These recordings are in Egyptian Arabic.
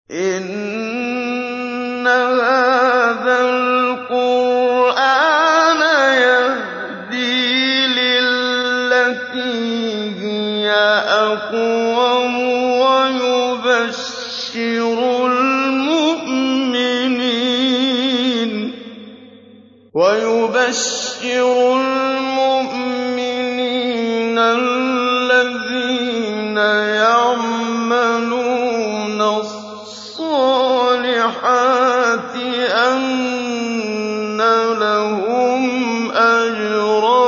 إِنَّ هَٰذَا الْقُرْآنَ يَهْدِي لِلَّتِي هِيَ أَقْوَمُ وَيُبَشِّرُ الْمُؤْمِنِينَ الَّذِينَ يَعْمَلُونَ الصَّالِحَاتِ أَنَّ لَهُمْ أَجْرًا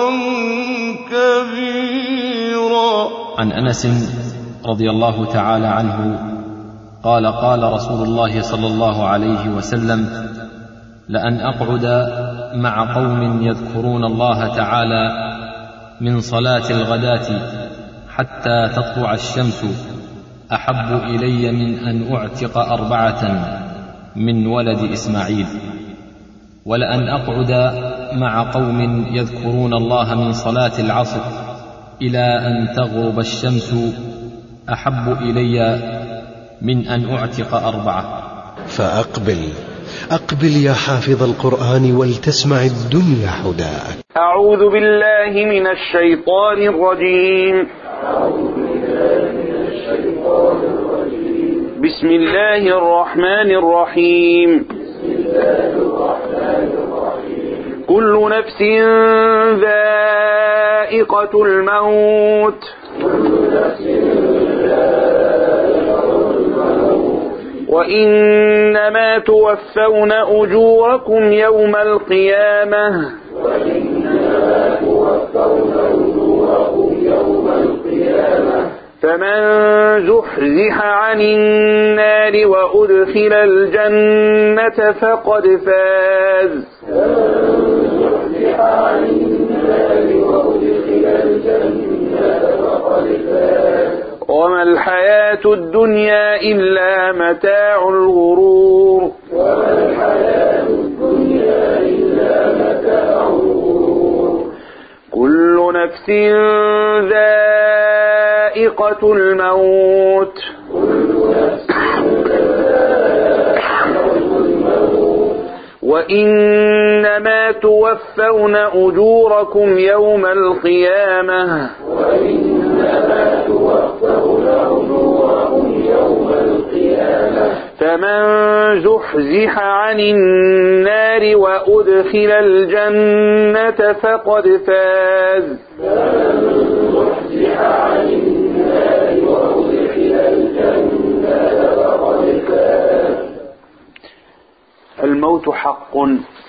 كَبِيرًا عن انس رضي الله تعالى عنه قال قال رسول الله صلى الله عليه وسلم لان اقعد مع قوم يذكرون الله تعالى من صلاه الغداه حتى تطلع الشمس احب الي من ان اعتق اربعه من ولد اسماعيل ولان اقعد مع قوم يذكرون الله من صلاه العصر الى ان تغرب الشمس احب الي من ان اعتق اربعه فأقبل أقبل يا حافظ القرآن ولتسمع الدنيا حداك أعوذ بالله من الشيطان الرجيم بسم الله الرحمن الرحيم كل نفس ذائقة الموت وإنما توفون أجوركم يوم القيامة فمن زحزح عن النار وأدخل الجنة فقد فاز وما الحياة الدنيا إلا متاع الغرور كل نفس ذائقة الموت وإنما توفون أجوركم يوم القيامة فمن زحزح عن النار وأدخل الجنة فقد فاز الموت حق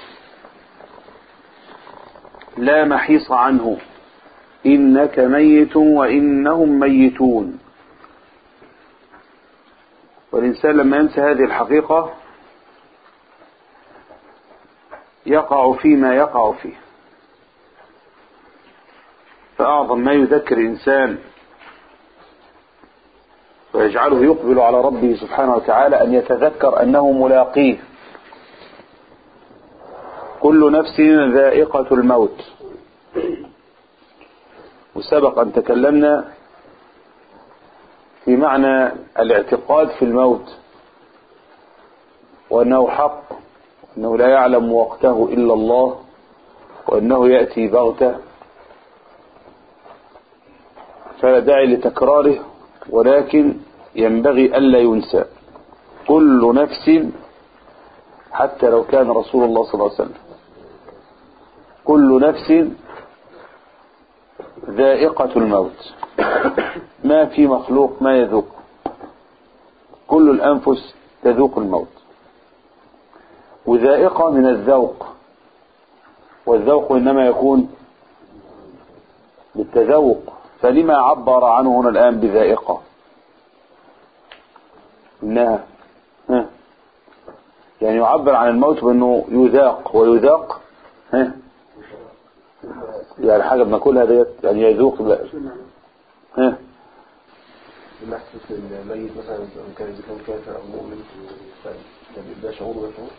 لا محيص عنه إنك ميت وإنهم ميتون والإنسان لما ينسى هذه الحقيقة يقع فيما يقع فيه فأعظم ما يذكر الإنسان ويجعله يقبل على ربه سبحانه وتعالى أن يتذكر أنه ملاقيه كل نفس ذائقة الموت وسبق أن تكلمنا في معنى الاعتقاد في الموت وأنه حق وأنه لا يعلم وقته إلا الله وأنه يأتي بغتة فلا داعي لتكراره ولكن ينبغي ألا ينسى كل نفس حتى لو كان رسول الله صلى الله عليه وسلم كل نفس ذائقة الموت ما في مخلوق ما يذوق كل الأنفس تذوق الموت وذائقة من الذوق والذوق إنما يكون بالتذوق فلما عبر عنه هنا الآن بذائقة إنها ها يعني يعبر عن الموت بأنه يذاق ويذاق ها يعني حاجة بناكلها ديت يعني يذوق لا ها بنحسس الميت مثلا إن كان إذا كان كافر أو مؤمن فده شعور وده شعور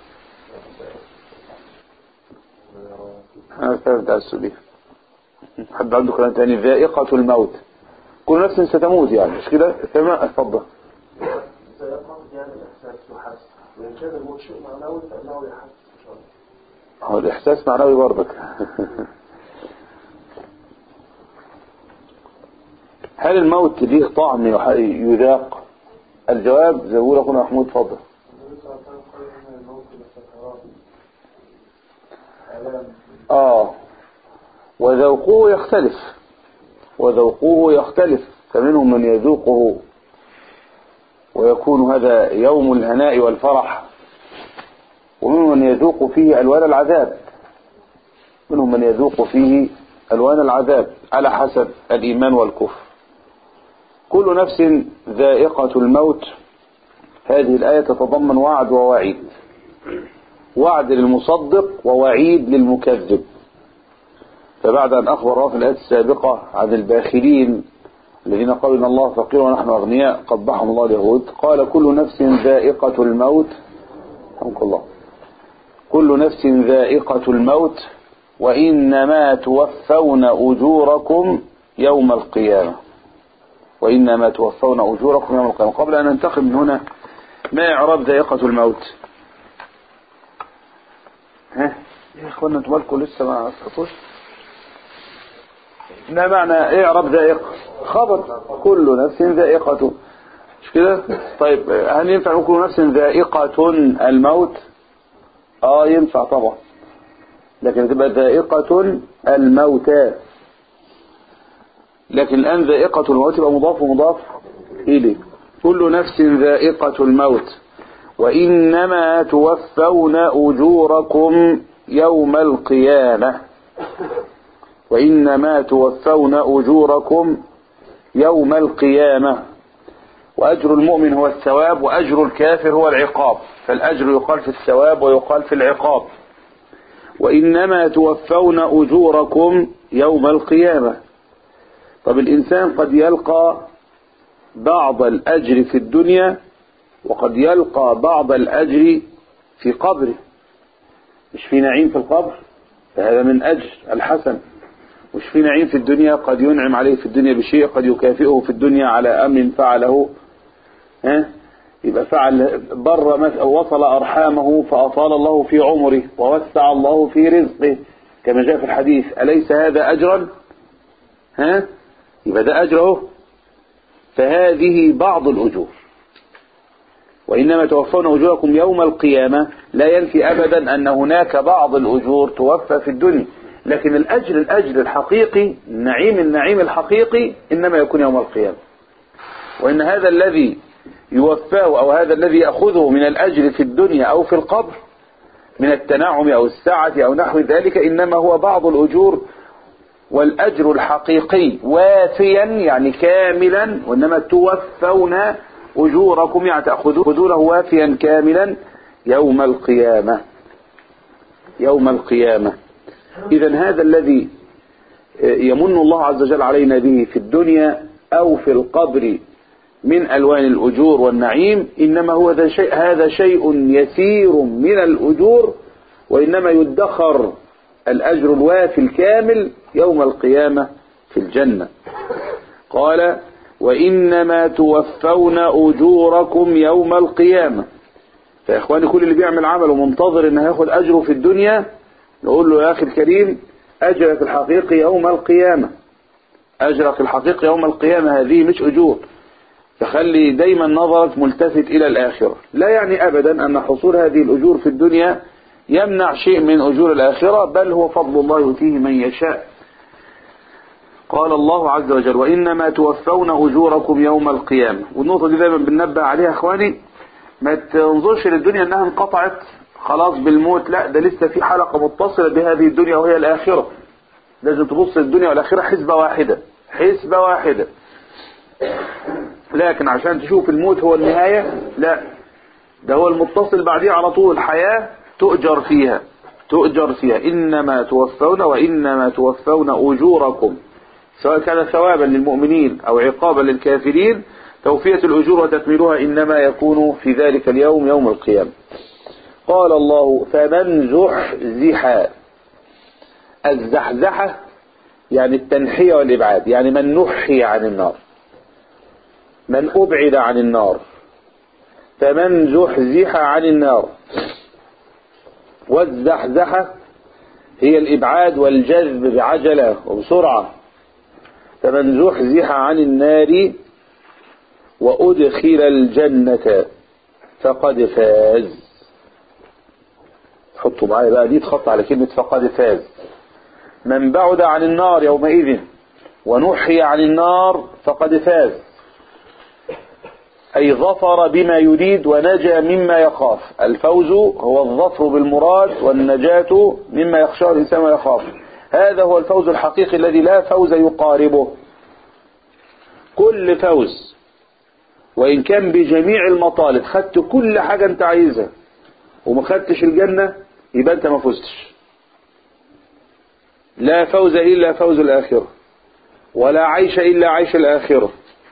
أنا فهمت السبيل حد عنده كلام تاني ذائقة الموت كل نفس ستموت يعني مش كده تمام اتفضل يعني الإحسان اسمه حس وإن كان الموت شيء معنوي فإنه يحس إن شاء الله هو الإحساس معنوي برضك هل الموت ليه طعم يح- يذاق الجواب زي ما بيقول أخونا محمود اتفضل النبي صلى الله عليه وسلم قال إن الموت لسكرات آلام آه وذوقه يختلف وذوقه يختلف فمنهم من يذوقه ويكون هذا يوم الهناء والفرح ومنهم من يذوق فيه ألوان العذاب منهم من يذوق فيه ألوان العذاب على حسب الإيمان والكفر كل نفس ذائقة الموت هذه الآية تتضمن وعد ووعيد وعد للمصدق ووعيد للمكذب فبعد أن أخبر الله في الآية السابقة عن الباخلين الذين قالوا إن الله فقير ونحن أغنياء قبحهم الله اليهود قال كل نفس ذائقة الموت رحمك الله كل نفس ذائقة الموت وإنما توفون أجوركم يوم القيامة وإنما توفون أجوركم يوم القيامة قبل أن ننتقل من هنا ما إعراب ذائقة الموت ها يا إخوانا أنتم مالكم لسه ما أسقطوش ما معنى ايه اعراب ذائقة خبر كل نفس ذائقة مش كده طيب هل ينفع نقول كل نفس ذائقة الموت اه ينفع طبعا لكن تبقى ذائقة الموتى لكن الآن ذائقة الموت يبقى مضاف ومضاف إليه كل نفس ذائقة الموت وإنما توفون أجوركم يوم القيامة وإنما توفون أجوركم يوم القيامة وأجر المؤمن هو الثواب وأجر الكافر هو العقاب فالأجر يقال في الثواب ويقال في العقاب وإنما توفون أجوركم يوم القيامة طب الإنسان قد يلقى بعض الأجر في الدنيا وقد يلقى بعض الأجر في قبره مش في نعيم في القبر فهذا من أجر الحسن مش في نعيم في الدنيا قد ينعم عليه في الدنيا بشيء قد يكافئه في الدنيا على أمر فعله ها يبقى فعل بر مث- وصل أرحامه فأطال الله في عمره ووسع الله في رزقه كما جاء في الحديث أليس هذا أجرا ها يبقى ده أجره فهذه بعض الأجور وإنما توفون أجوركم يوم القيامة لا ينفي أبدا أن هناك بعض الأجور توفى في الدنيا لكن الأجر الأجر الحقيقي النعيم النعيم الحقيقي إنما يكون يوم القيامة وإن هذا الذي يوفاه أو هذا الذي يأخذه من الأجر في الدنيا أو في القبر من التنعم أو السعة أو نحو ذلك إنما هو بعض الأجور والأجر الحقيقي وافيا يعني كاملا وإنما توفون أجوركم يعني تأخذونه وافيا كاملا يوم القيامة يوم القيامة إذا هذا الذي يمن الله عز وجل علينا به في الدنيا أو في القبر من ألوان الأجور والنعيم إنما هو ذا شيء هذا شيء يسير من الأجور وإنما يدخر الأجر الوافي الكامل يوم القيامة في الجنة قال وإنما توفون أجوركم يوم القيامة فيا إخواني كل اللي بيعمل عمل ومنتظر إنه ياخد أجره في الدنيا نقول له يا أخي الكريم أجرك الحقيقي يوم القيامة أجرك الحقيقي يوم القيامة هذه مش أجور فخلي دايما نظرك ملتفت إلى الآخرة لا يعني أبدا أن حصول هذه الأجور في الدنيا يمنع شيء من أجور الآخرة بل هو فضل الله يؤتيه من يشاء قال الله عز وجل وإنما توفون أجوركم يوم القيامة والنقطة دي دايما بننبه عليها أخواني ما تنظرش للدنيا أنها انقطعت خلاص بالموت لا ده لسه في حلقة متصلة بهذه الدنيا وهي الآخرة لازم تبص للدنيا والآخرة حسبة واحدة حسبة واحدة لكن عشان تشوف الموت هو النهاية لا ده هو المتصل بعديه على طول الحياة تؤجر فيها تؤجر فيها إنما توفون وإنما توفون أجوركم سواء كان ثوابا للمؤمنين أو عقابا للكافرين توفية الأجور وتكميلها إنما يكون في ذلك اليوم يوم القيامة قال الله فمن زحزح الزحزحة يعني التنحية والإبعاد يعني من نحي عن النار من أبعد عن النار فمن زحزح عن النار والزحزحة هي الإبعاد والجذب بعجلة وبسرعة فمن زحزح عن النار وأدخل الجنة فقد فاز حطوا معايا بقى دي تخط على كلمة فقد فاز من بعد عن النار يومئذ ونحي عن النار فقد فاز أي ظفر بما يريد ونجا مما يخاف الفوز هو الظفر بالمراد والنجاة مما يخشى الإنسان ويخاف هذا هو الفوز الحقيقي الذي لا فوز يقاربه كل فوز وإن كان بجميع المطالب خدت كل حاجة أنت عايزها وما خدتش الجنة يبقى أنت ما فزتش لا فوز إلا فوز الآخرة ولا عيش إلا عيش الآخرة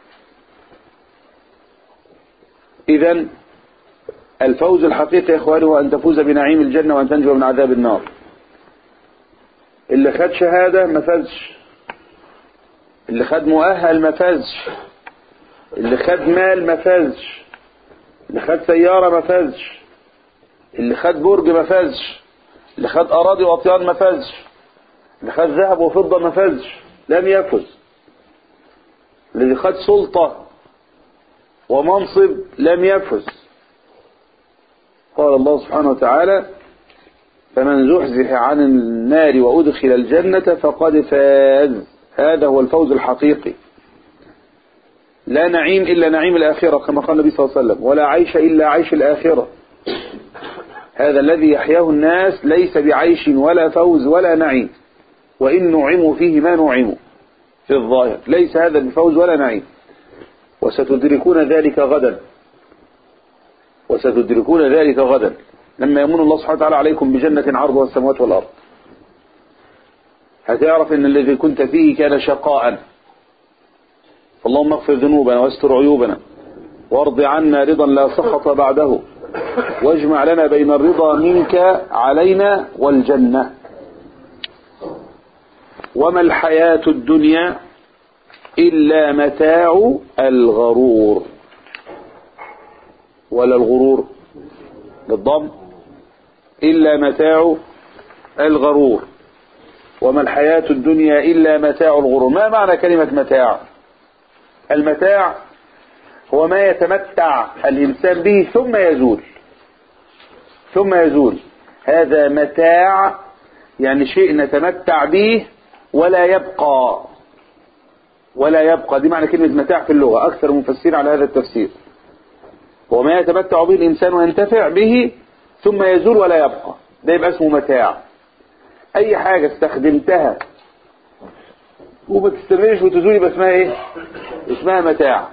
إذا الفوز الحقيقي يا إخواني هو أن تفوز بنعيم الجنة وأن تنجو من عذاب النار اللي خد شهادة ما فازش اللي خد مؤهل ما فازش اللي خد مال ما فازش اللي خد سيارة ما فازش اللي خد برج ما فازش اللي خد أراضي وأطيان ما فازش اللي خد ذهب وفضة ما فازش لم يفز اللي خد سلطة ومنصب لم يفز قال الله سبحانه وتعالى فمن زحزح عن النار وأدخل الجنة فقد فاز هذا هو الفوز الحقيقي لا نعيم إلا نعيم الآخرة كما قال النبي صلى الله عليه وسلم ولا عيش إلا عيش الآخرة هذا الذي يحياه الناس ليس بعيش ولا فوز ولا نعيم وإن نعموا فيه ما نعموا في الظاهر ليس هذا بفوز ولا نعيم وستدركون ذلك غدا وستدركون ذلك غدا لما يمن الله سبحانه وتعالى عليكم بجنة عرضها السماوات والأرض هتعرف ان الذي كنت فيه كان شقاء اللهم اغفر ذنوبنا واستر عيوبنا وارض عنا رضا لا سخط بعده واجمع لنا بين الرضا منك علينا والجنة وما الحياة الدنيا إلا متاع الغرور ولا الغرور بالضم إلا متاع الغرور وما الحياة الدنيا إلا متاع الغرور ما معنى كلمة متاع المتاع هو ما يتمتع الإنسان به ثم يزول ثم يزول هذا متاع يعني شيء نتمتع به ولا يبقى ولا يبقى دي معنى كلمة متاع في اللغة أكثر المفسرين على هذا التفسير هو ما يتمتع به الإنسان وينتفع به ثم يزول ولا يبقى ده يبقى اسمه متاع أي حاجة استخدمتها وما تستمرش وتزول يبقى اسمها ايه اسمها متاع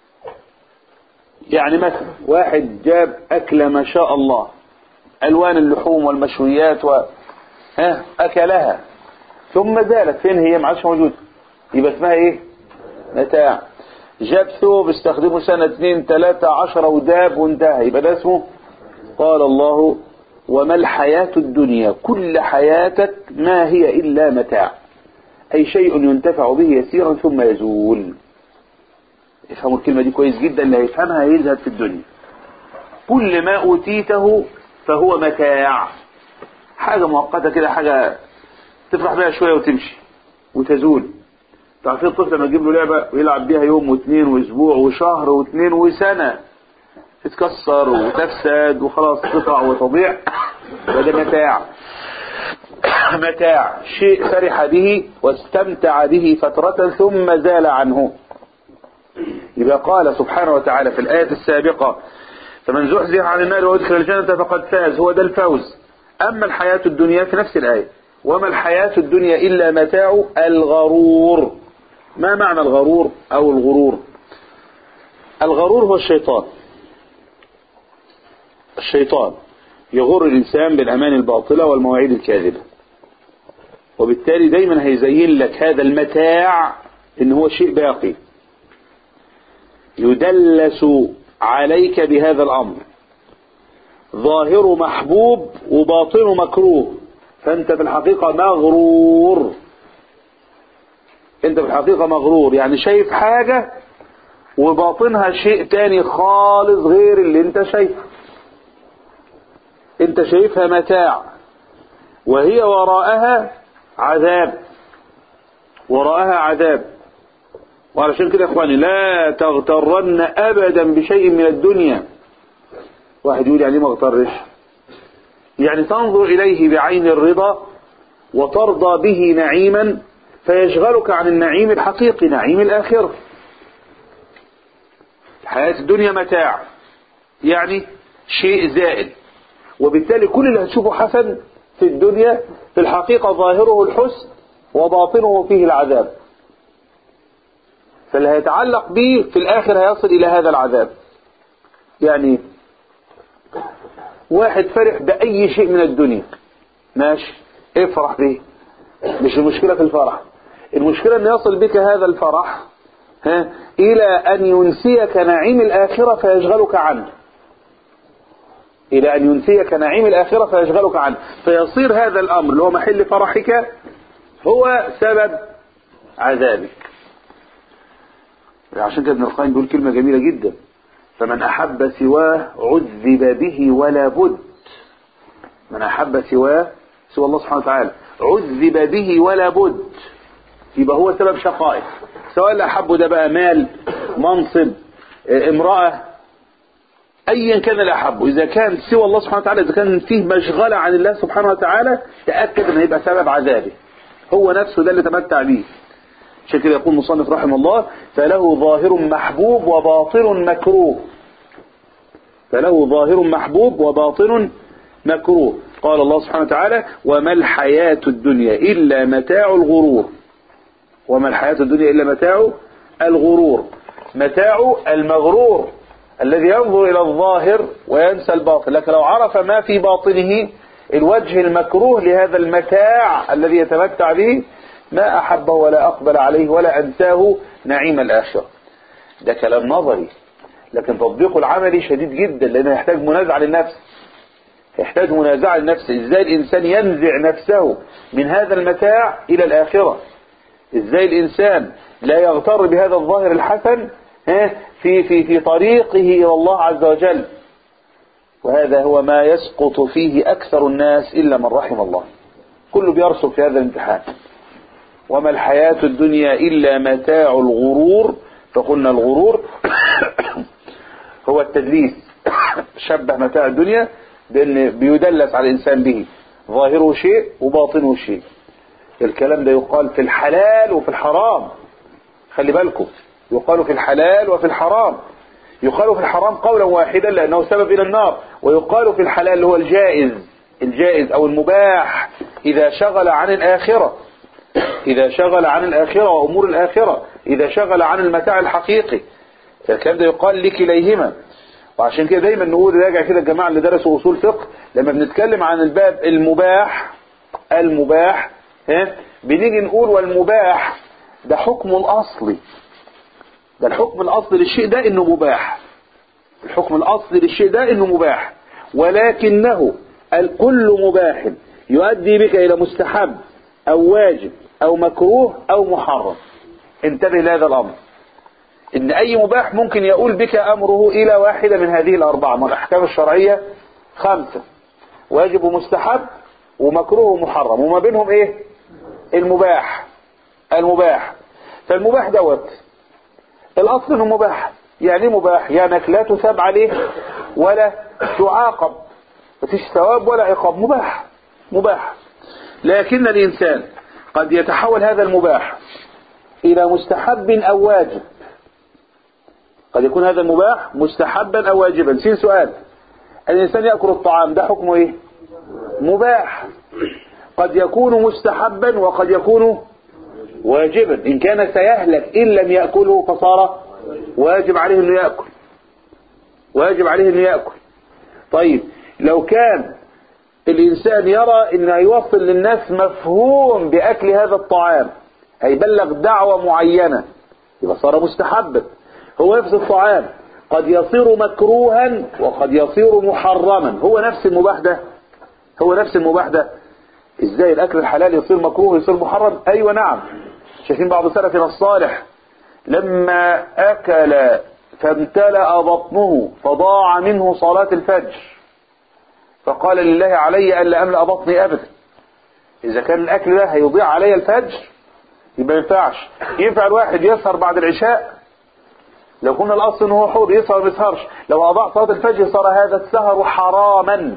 يعني مثلا واحد جاب أكلة ما شاء الله ألوان اللحوم والمشويات و ها أكلها ثم زالت فين هي ما عادش موجودة يبقى اسمها ايه متاع جاب ثوب استخدمه سنة اتنين تلاتة عشرة وداب وانتهى يبقى ده اسمه قال الله وما الحياة الدنيا كل حياتك ما هي إلا متاع أي شيء ينتفع به يسيرا ثم يزول افهموا الكلمة دي كويس جدا اللي هيفهمها يزهد في الدنيا كل ما أوتيته فهو متاع حاجة مؤقتة كده حاجة تفرح بها شوية وتمشي وتزول تعرفين الطفل لما تجيب له لعبة ويلعب بيها يوم واثنين واسبوع وشهر واثنين وسنة تتكسر وتفسد وخلاص تقع وتضيع وده متاع متاع شيء فرح به واستمتع به فترة ثم زال عنه يبقى قال سبحانه وتعالى في الآية السابقة فمن زحزح عن النار وادخل الجنة فقد فاز هو ده الفوز أما الحياة الدنيا في نفس الآية وما الحياة الدنيا إلا متاع الغرور ما معنى الغرور أو الغرور الغرور هو الشيطان الشيطان يغر الإنسان بالأمان الباطلة والمواعيد الكاذبة وبالتالي دايما هيزين لك هذا المتاع ان هو شيء باقي يدلس عليك بهذا الأمر ظاهر محبوب وباطن مكروه فأنت في الحقيقة مغرور أنت في الحقيقة مغرور يعني شايف حاجة وباطنها شيء تاني خالص غير اللي انت شايفه انت شايفها متاع وهي وراءها عذاب وراءها عذاب وعلشان كده يا اخواني لا تغترن ابدا بشيء من الدنيا واحد يقول يعني ما اغترش يعني تنظر اليه بعين الرضا وترضى به نعيما فيشغلك عن النعيم الحقيقي نعيم الاخره الحياة الدنيا متاع يعني شيء زائد وبالتالي كل اللي هتشوفه حسن في الدنيا في الحقيقة ظاهره الحسن وباطنه فيه العذاب فاللي هيتعلق به في الآخر هيصل إلى هذا العذاب يعني واحد فرح بأي شيء من الدنيا ماشي افرح به مش المشكلة في الفرح المشكلة أن يصل بك هذا الفرح ها إلى أن ينسيك نعيم الآخرة فيشغلك عنه إلى أن ينسيك نعيم الآخرة فيشغلك عنه فيصير هذا الأمر اللي هو محل فرحك هو سبب عذابك عشان كده ابن القيم بيقول كلمة جميلة جدا فمن أحب سواه عذب به ولا بد من أحب سواه سوى الله سبحانه وتعالى عذب به ولا بد يبقى هو سبب شقائه سواء اللي أحبه ده بقى مال منصب امرأة أيا كان اللي أحبه إذا كان سوى الله سبحانه وتعالى إذا كان فيه مشغلة عن الله سبحانه وتعالى تأكد أنه يبقى سبب عذابه هو نفسه ده اللي تمتع به عشان كده يقول مصنف رحمه الله فله ظاهر محبوب وباطن مكروه فله ظاهر محبوب وباطن مكروه قال الله سبحانه وتعالى وما الحياة الدنيا إلا متاع الغرور وما الحياة الدنيا إلا متاع الغرور متاع المغرور الذي ينظر إلى الظاهر وينسى الباطن لكن لو عرف ما في باطنه الوجه المكروه لهذا المتاع الذي يتمتع به ما أحبه ولا أقبل عليه ولا أنساه نعيم الآخرة ده كلام نظري لكن تطبيقه العملي شديد جدا لأنه يحتاج منازعة للنفس يحتاج منازعة للنفس إزاي الإنسان ينزع نفسه من هذا المتاع إلى الآخرة إزاي الإنسان لا يغتر بهذا الظاهر الحسن في في في طريقه إلى الله عز وجل وهذا هو ما يسقط فيه أكثر الناس إلا من رحم الله كله بيرسب في هذا الامتحان وما الحياة الدنيا إلا متاع الغرور فقلنا الغرور هو التدليس شبه متاع الدنيا بأن بيدلس على الإنسان به ظاهره شيء وباطنه شيء الكلام ده يقال في الحلال وفي الحرام خلي بالكم يقال في الحلال وفي الحرام يقال في الحرام قولا واحدا لأنه سبب إلى النار ويقال في الحلال اللي هو الجائز الجائز أو المباح إذا شغل عن الآخرة إذا شغل عن الآخرة وأمور الآخرة إذا شغل عن المتاع الحقيقي الكلام ده يقال لكليهما وعشان كده دايما نقول راجع كده الجماعة اللي درسوا أصول فقه لما بنتكلم عن الباب المباح المباح ها بنيجي نقول والمباح ده حكم الأصلي ده الحكم الأصلي للشيء ده إنه مباح الحكم الأصلي للشيء ده إنه مباح ولكنه الكل مباح يؤدي بك إلى مستحب أو واجب أو مكروه أو محرم انتبه لهذا الأمر إن أي مباح ممكن يقول بك أمره إلى واحدة من هذه الأربعة من الأحكام الشرعية خمسة واجب ومستحب ومكروه ومحرم وما بينهم إيه المباح المباح فالمباح دوت الأصل إنه مباح يعني مباح يعني لا تثاب عليه ولا تعاقب مفيش ثواب ولا عقاب مباح مباح لكن الإنسان قد يتحول هذا المباح إلى مستحب أو واجب قد يكون هذا المباح مستحبا أو واجبا سين سؤال الإنسان يأكل الطعام ده حكمه إيه مباح قد يكون مستحبا وقد يكون واجبا إن كان سيهلك إن لم يأكله فصار واجب عليه أنه يأكل واجب عليه أنه يأكل طيب لو كان الإنسان يرى أن هيوصل للناس مفهوم بأكل هذا الطعام هيبلغ دعوة معينة يبقى صار مستحبا هو نفس الطعام قد يصير مكروها وقد يصير محرما هو نفس المباح ده هو نفس المباح ده ازاي الاكل الحلال يصير مكروه ويصير محرم ايوه نعم شايفين بعض سلفنا الصالح لما أكل فامتلأ بطنه فضاع منه صلاة الفجر فقال لله علي ألا أملأ بطني أبدا إذا كان الأكل ده هيضيع علي الفجر يبقى ما ينفعش ينفع الواحد يسهر بعد العشاء لو كنا الأصل إنه هو حر يسهر ما يسهرش لو أضاع صلاة الفجر صار هذا السهر حراما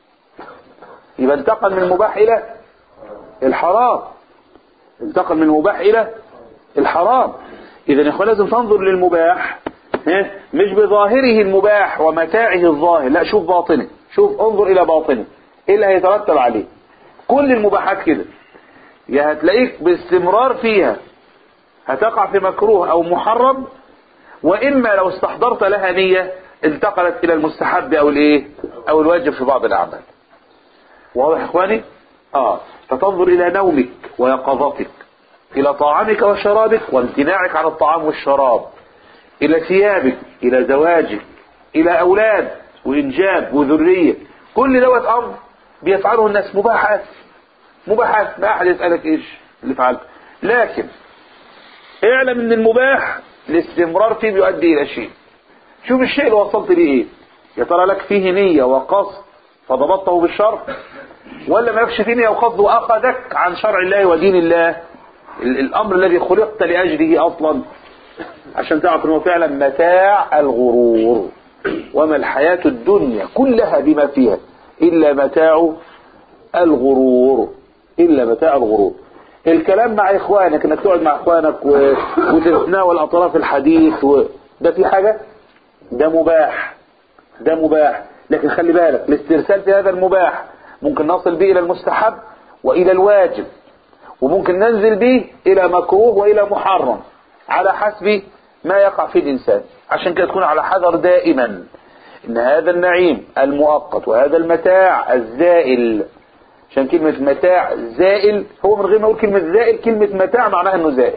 يبقى انتقل من المباح إلى الحرام انتقل من المباح إلى الحرام إذا يا إخوان لازم تنظر للمباح ها؟ مش بظاهره المباح ومتاعه الظاهر لا شوف باطنه شوف انظر إلى باطنه إيه اللي هيترتب عليه كل المباحات كده يا هتلاقيك باستمرار فيها هتقع في مكروه أو محرم وإما لو استحضرت لها نية انتقلت إلى المستحب أو الإيه أو الواجب في بعض الأعمال واضح يا إخواني آه فتنظر إلى نومك ويقظتك إلى طعامك وشرابك وامتناعك عن الطعام والشراب إلى ثيابك إلى زواجك إلى أولاد وإنجاب وذرية كل دوت أمر بيفعله الناس مباحات مباحات ما أحد يسألك إيش اللي فعلته لكن اعلم ان المباح الاستمرار فيه بيؤدي الى شيء شوف الشيء اللي وصلت ليه ايه يا ترى لك فيه نية وقصد فضبطته بالشرع ولا ما لكش فيه نية وقصد واخذك عن شرع الله ودين الله ال- الامر الذي خلقت لاجله اصلا عشان تعرف انه فعلا متاع الغرور وما الحياة الدنيا كلها بما فيها الا متاع الغرور الا متاع الغرور الكلام مع اخوانك انك تقعد مع اخوانك و... وتتناول اطراف الحديث و... ده في حاجة ده مباح ده مباح لكن خلي بالك الاسترسال في هذا المباح ممكن نصل به الى المستحب والى الواجب وممكن ننزل به الى مكروه والى محرم على حسب ما يقع في الانسان عشان كده تكون على حذر دائما ان هذا النعيم المؤقت وهذا المتاع الزائل عشان كلمة متاع زائل هو من غير ما اقول كلمة زائل كلمة متاع معناها انه زائل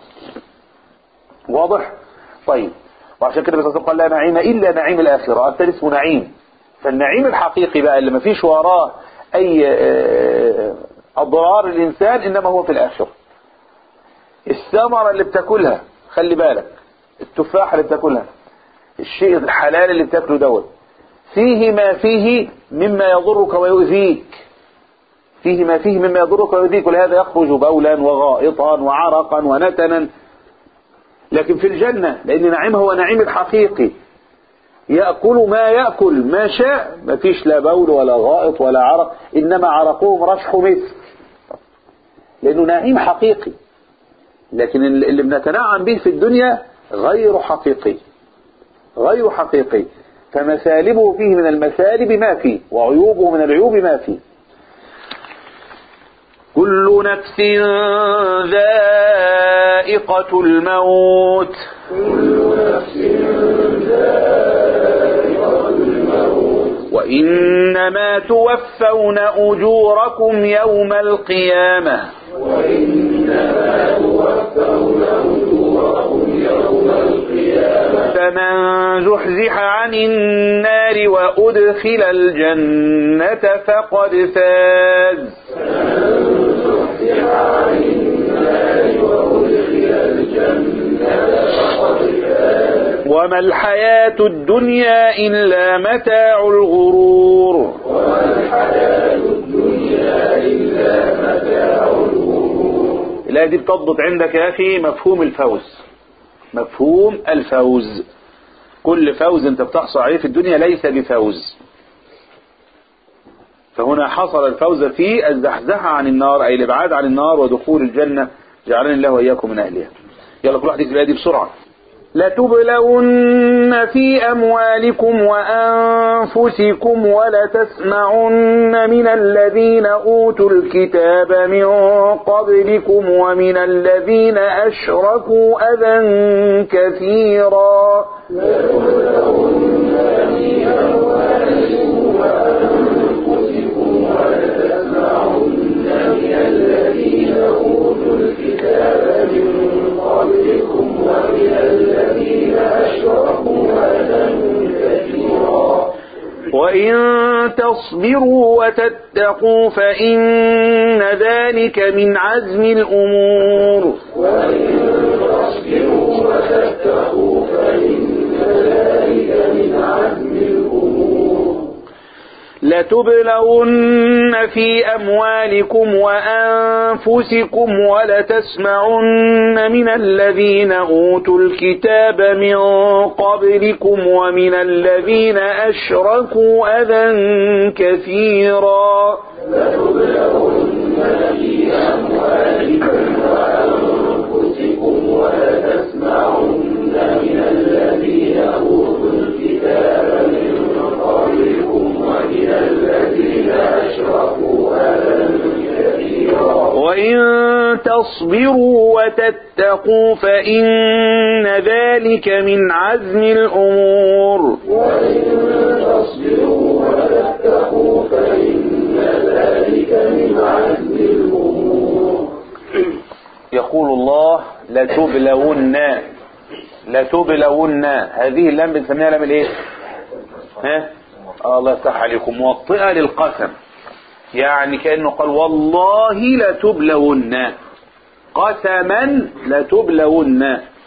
واضح طيب وعشان كده بس قال لا نعيم الا نعيم الاخرة الثاني اسمه نعيم فالنعيم الحقيقي بقى اللي ما فيش وراه اي آه، اضرار الانسان انما هو في الاخرة الثمرة اللي بتاكلها خلي بالك التفاحة اللي بتاكلها الشيء الحلال اللي بتاكله دوت فيه ما فيه مما يضرك ويؤذيك فيه ما فيه مما يضرك ويؤذيك ولهذا يخرج بولا وغائطا وعرقا ونتنا لكن في الجنة لأن نعيمه هو نعيم الحقيقي يأكل ما يأكل ما شاء ما فيش لا بول ولا غائط ولا عرق إنما عرقهم رشح مسك لأنه نعيم حقيقي لكن اللي بنتنعم به في الدنيا غير حقيقي غير حقيقي فمثالبه فيه من المثالب ما فيه وعيوبه من العيوب ما فيه كل نفس ذائقة الموت وإنما توفون أجوركم يوم القيامة فمن زحزح عن النار وأدخل الجنة فقد فاز وما الحياة الدنيا إلا متاع الغرور الآية دي بتضبط عندك يا أخي مفهوم الفوز مفهوم الفوز كل فوز انت بتحصل عليه في الدنيا ليس بفوز فهنا حصل الفوز في الزحزحة عن النار أي الإبعاد عن النار ودخول الجنة جعلني الله وإياكم من أهلها يلا كل واحد يكتب الآية دي بسرعة لتبلون في أموالكم وأنفسكم ولتسمعن من الذين أوتوا الكتاب من قبلكم ومن الذين أشركوا أذى كثيرا وإن تصبروا وتتقوا فإن ذلك من عزم الأمور وتتقوا فإن ذلك من عزم الأمور لتبلون في أموالكم وأنفسكم ولتسمعن من الذين أوتوا الكتاب من قبلكم ومن الذين أشركوا أذى كثيرا لتبلون في أموالكم وأنفسكم ولتسمعن من الذين أوتوا الكتاب من قبلكم ومن الذين أشركوا أذى كثيرا وإن تصبروا وتتقوا فإن ذلك من عزم الأمور وإن تصبروا وتتقوا فإن ذلك من عزم الأمور يقول الله لتبلون لتبلون هذه اللام بنسميها لام الايه ها آه الله يفتح عليكم موطئة للقسم يعني كأنه قال والله لتبلون قسما لتبلون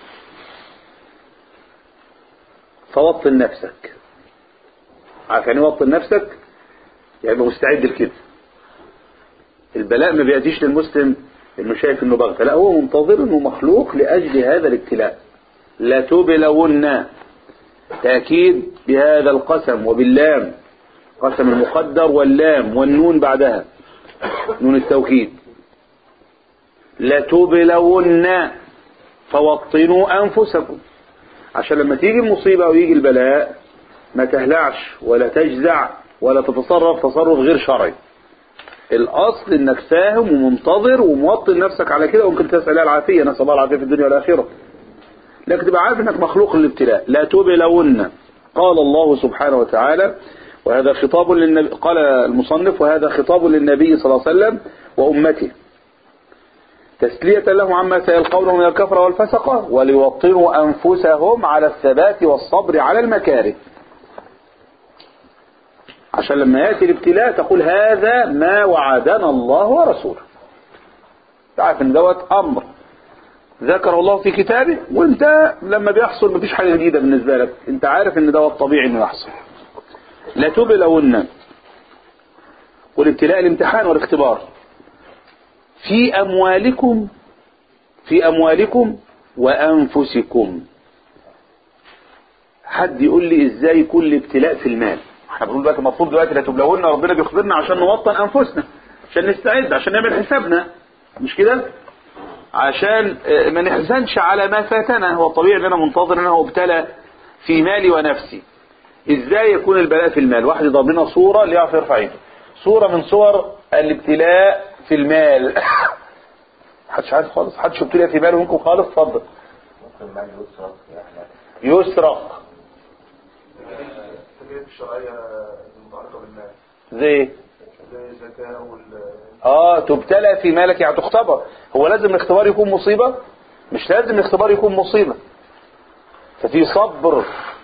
فوطن نفسك عارف يعني وطن نفسك يعني يبقى مستعد لكده البلاء ما بيأتيش للمسلم انه شايف انه بغتة لا هو منتظر انه مخلوق لاجل هذا الابتلاء لا تبلون تأكيد بهذا القسم وباللام قسم المقدر واللام والنون بعدها نون التوكيد لتبلون فوطنوا أنفسكم عشان لما تيجي المصيبة ويجي البلاء ما تهلعش ولا تجزع ولا تتصرف تصرف غير شرعي الأصل إنك فاهم ومنتظر وموطن نفسك على كده وممكن تسأل العافية نسأل الله العافية في الدنيا والآخرة لكن تبقى عارف إنك مخلوق للابتلاء لا تبلون قال الله سبحانه وتعالى وهذا خطاب للنبي قال المصنف وهذا خطاب للنبي صلى الله عليه وسلم وأمته تسلية لهم عما سيلقونه من الكفر والفسقة وليوطنوا أنفسهم على الثبات والصبر على المكاره عشان لما يأتي الابتلاء تقول هذا ما وعدنا الله ورسوله تعرف ان دوت أمر ذكر الله في كتابه وانت لما بيحصل مفيش حاجة جديدة بالنسبة لك انت عارف ان دوت طبيعي انه يحصل لا تبلون والابتلاء الامتحان والاختبار في أموالكم في أموالكم وأنفسكم حد يقول لي ازاي كل ابتلاء في المال احنا بنقول دلوقتي المفروض دلوقتي لا تبلغون ربنا بيخبرنا عشان نوطن انفسنا عشان نستعد عشان نعمل حسابنا مش كده عشان اه، ما نحزنش على ما فاتنا هو طبيعي ان انا منتظر ان هو ابتلى في مالي ونفسي ازاي يكون البلاء في المال واحد يضرب لنا صورة اللي يعرف يرفع ايده صورة من صور الابتلاء في المال محدش عارف خالص محدش ابتلى في ماله منكم خالص اتفضل ممكن المال يسرق يعني يسرق التجارب الشرعية المتعلقة بالمال زي زي الزكاة وال اه تبتلى في مالك يعني تختبر هو لازم الاختبار يكون مصيبة مش لازم الاختبار يكون مصيبة ففي صبر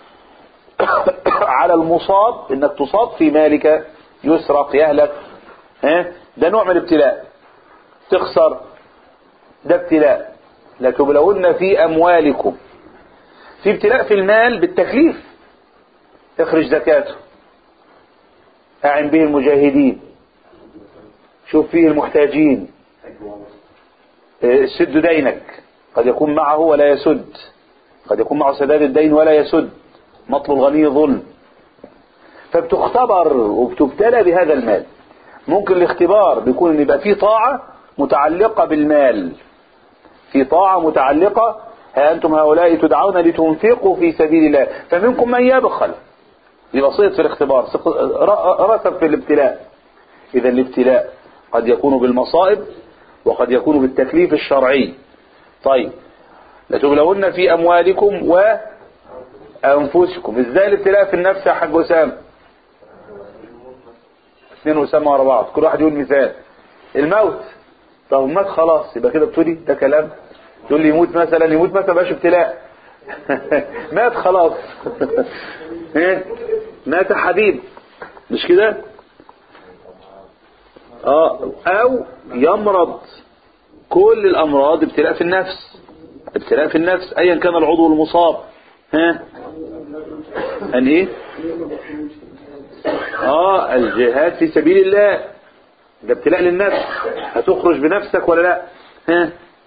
على المصاب انك تصاب في مالك يسرق يهلك ها ده نوع من الابتلاء تخسر ده ابتلاء لتبلون في اموالكم في ابتلاء في المال بالتكليف اخرج زكاته اعن به المجاهدين شوف فيه المحتاجين اه، سد دينك قد يكون معه ولا يسد قد يكون معه سداد الدين ولا يسد مطل الغني ظلم فبتختبر وبتبتلى بهذا المال ممكن الاختبار بيكون ان يبقى فيه طاعة متعلقة بالمال في طاعة متعلقة ها أنتم هؤلاء تدعون لتنفقوا في سبيل الله فمنكم من يبخل دي بسيط في الاختبار سق- ر- رسب في الابتلاء إذا الابتلاء قد يكون بالمصائب وقد يكون بالتكليف الشرعي طيب لتبلون في أموالكم وأنفسكم إزاي الابتلاء في النفس يا حاج أسامة اثنين أسامة ورا بعض كل واحد يقول مثال الموت طب مات خلاص يبقى كده بتقولي ده كلام تقول لي يموت مثلا يموت مثلا مبقاش ابتلاء مات خلاص إيه؟ مات حبيب مش كده اه او يمرض كل الامراض ابتلاء في النفس ابتلاء في النفس ايا كان العضو المصاب ها ان ايه اه الجهاد في سبيل الله ده ابتلاء للنفس هتخرج بنفسك ولا لا ها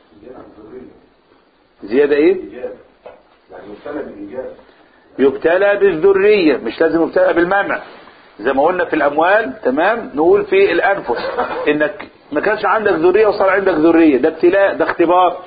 زيادة ايه يعني مبتلى بالإيجاب يبتلى بالذرية مش لازم يبتلى بالمنع زي ما قلنا في الأموال تمام نقول في الأنفس إنك ما كانش عندك ذرية وصار عندك ذرية ده ابتلاء ده اختبار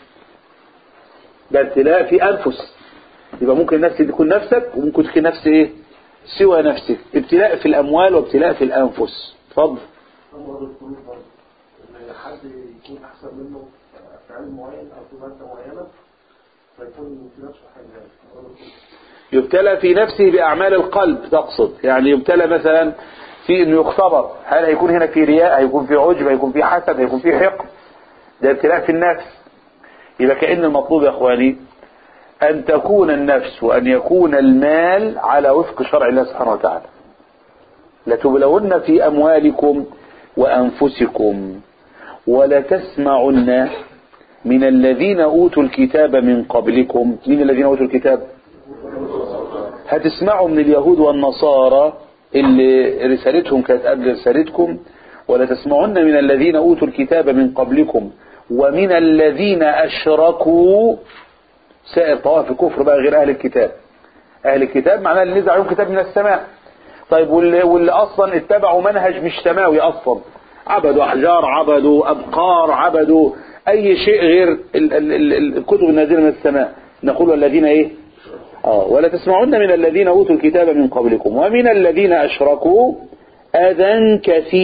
ده ابتلاء في أنفس يبقى ممكن النفس تكون نفسك وممكن تكون نفس إيه سوى نفسك ابتلاء في الأموال وابتلاء في الأنفس اتفضل أمر القلوب برضه إن حد يكون أحسن منه في علم معين أو في مادة معينة فيكون في نفسه حاجة أمر القلوب. يبتلى في نفسه بأعمال القلب تقصد يعني يبتلى مثلا في انه يختبر هل هيكون هنا في رياء هيكون في عجب هيكون في حسد هيكون في حقد ده ابتلاء في النفس يبقى كأن المطلوب يا اخواني ان تكون النفس وان يكون المال على وفق شرع الله سبحانه وتعالى لتبلون في اموالكم وانفسكم ولتسمعن من الذين اوتوا الكتاب من قبلكم من الذين اوتوا الكتاب هتسمعوا من اليهود والنصارى اللي رسالتهم كانت قبل رسالتكم ولا تسمعن من الذين أوتوا الكتاب من قبلكم ومن الذين أشركوا سائر طوائف الكفر بقى غير أهل الكتاب أهل الكتاب معناه اللي نزل عليهم كتاب من السماء طيب واللي, واللي أصلا اتبعوا منهج مش سماوي أصلا عبدوا أحجار عبدوا أبقار عبدوا أي شيء غير ال- ال- ال- الكتب النازلة من السماء نقول الذين إيه آه ولا تسمعن من الذين أوتوا الكتاب من قبلكم ومن الذين أشركوا أذى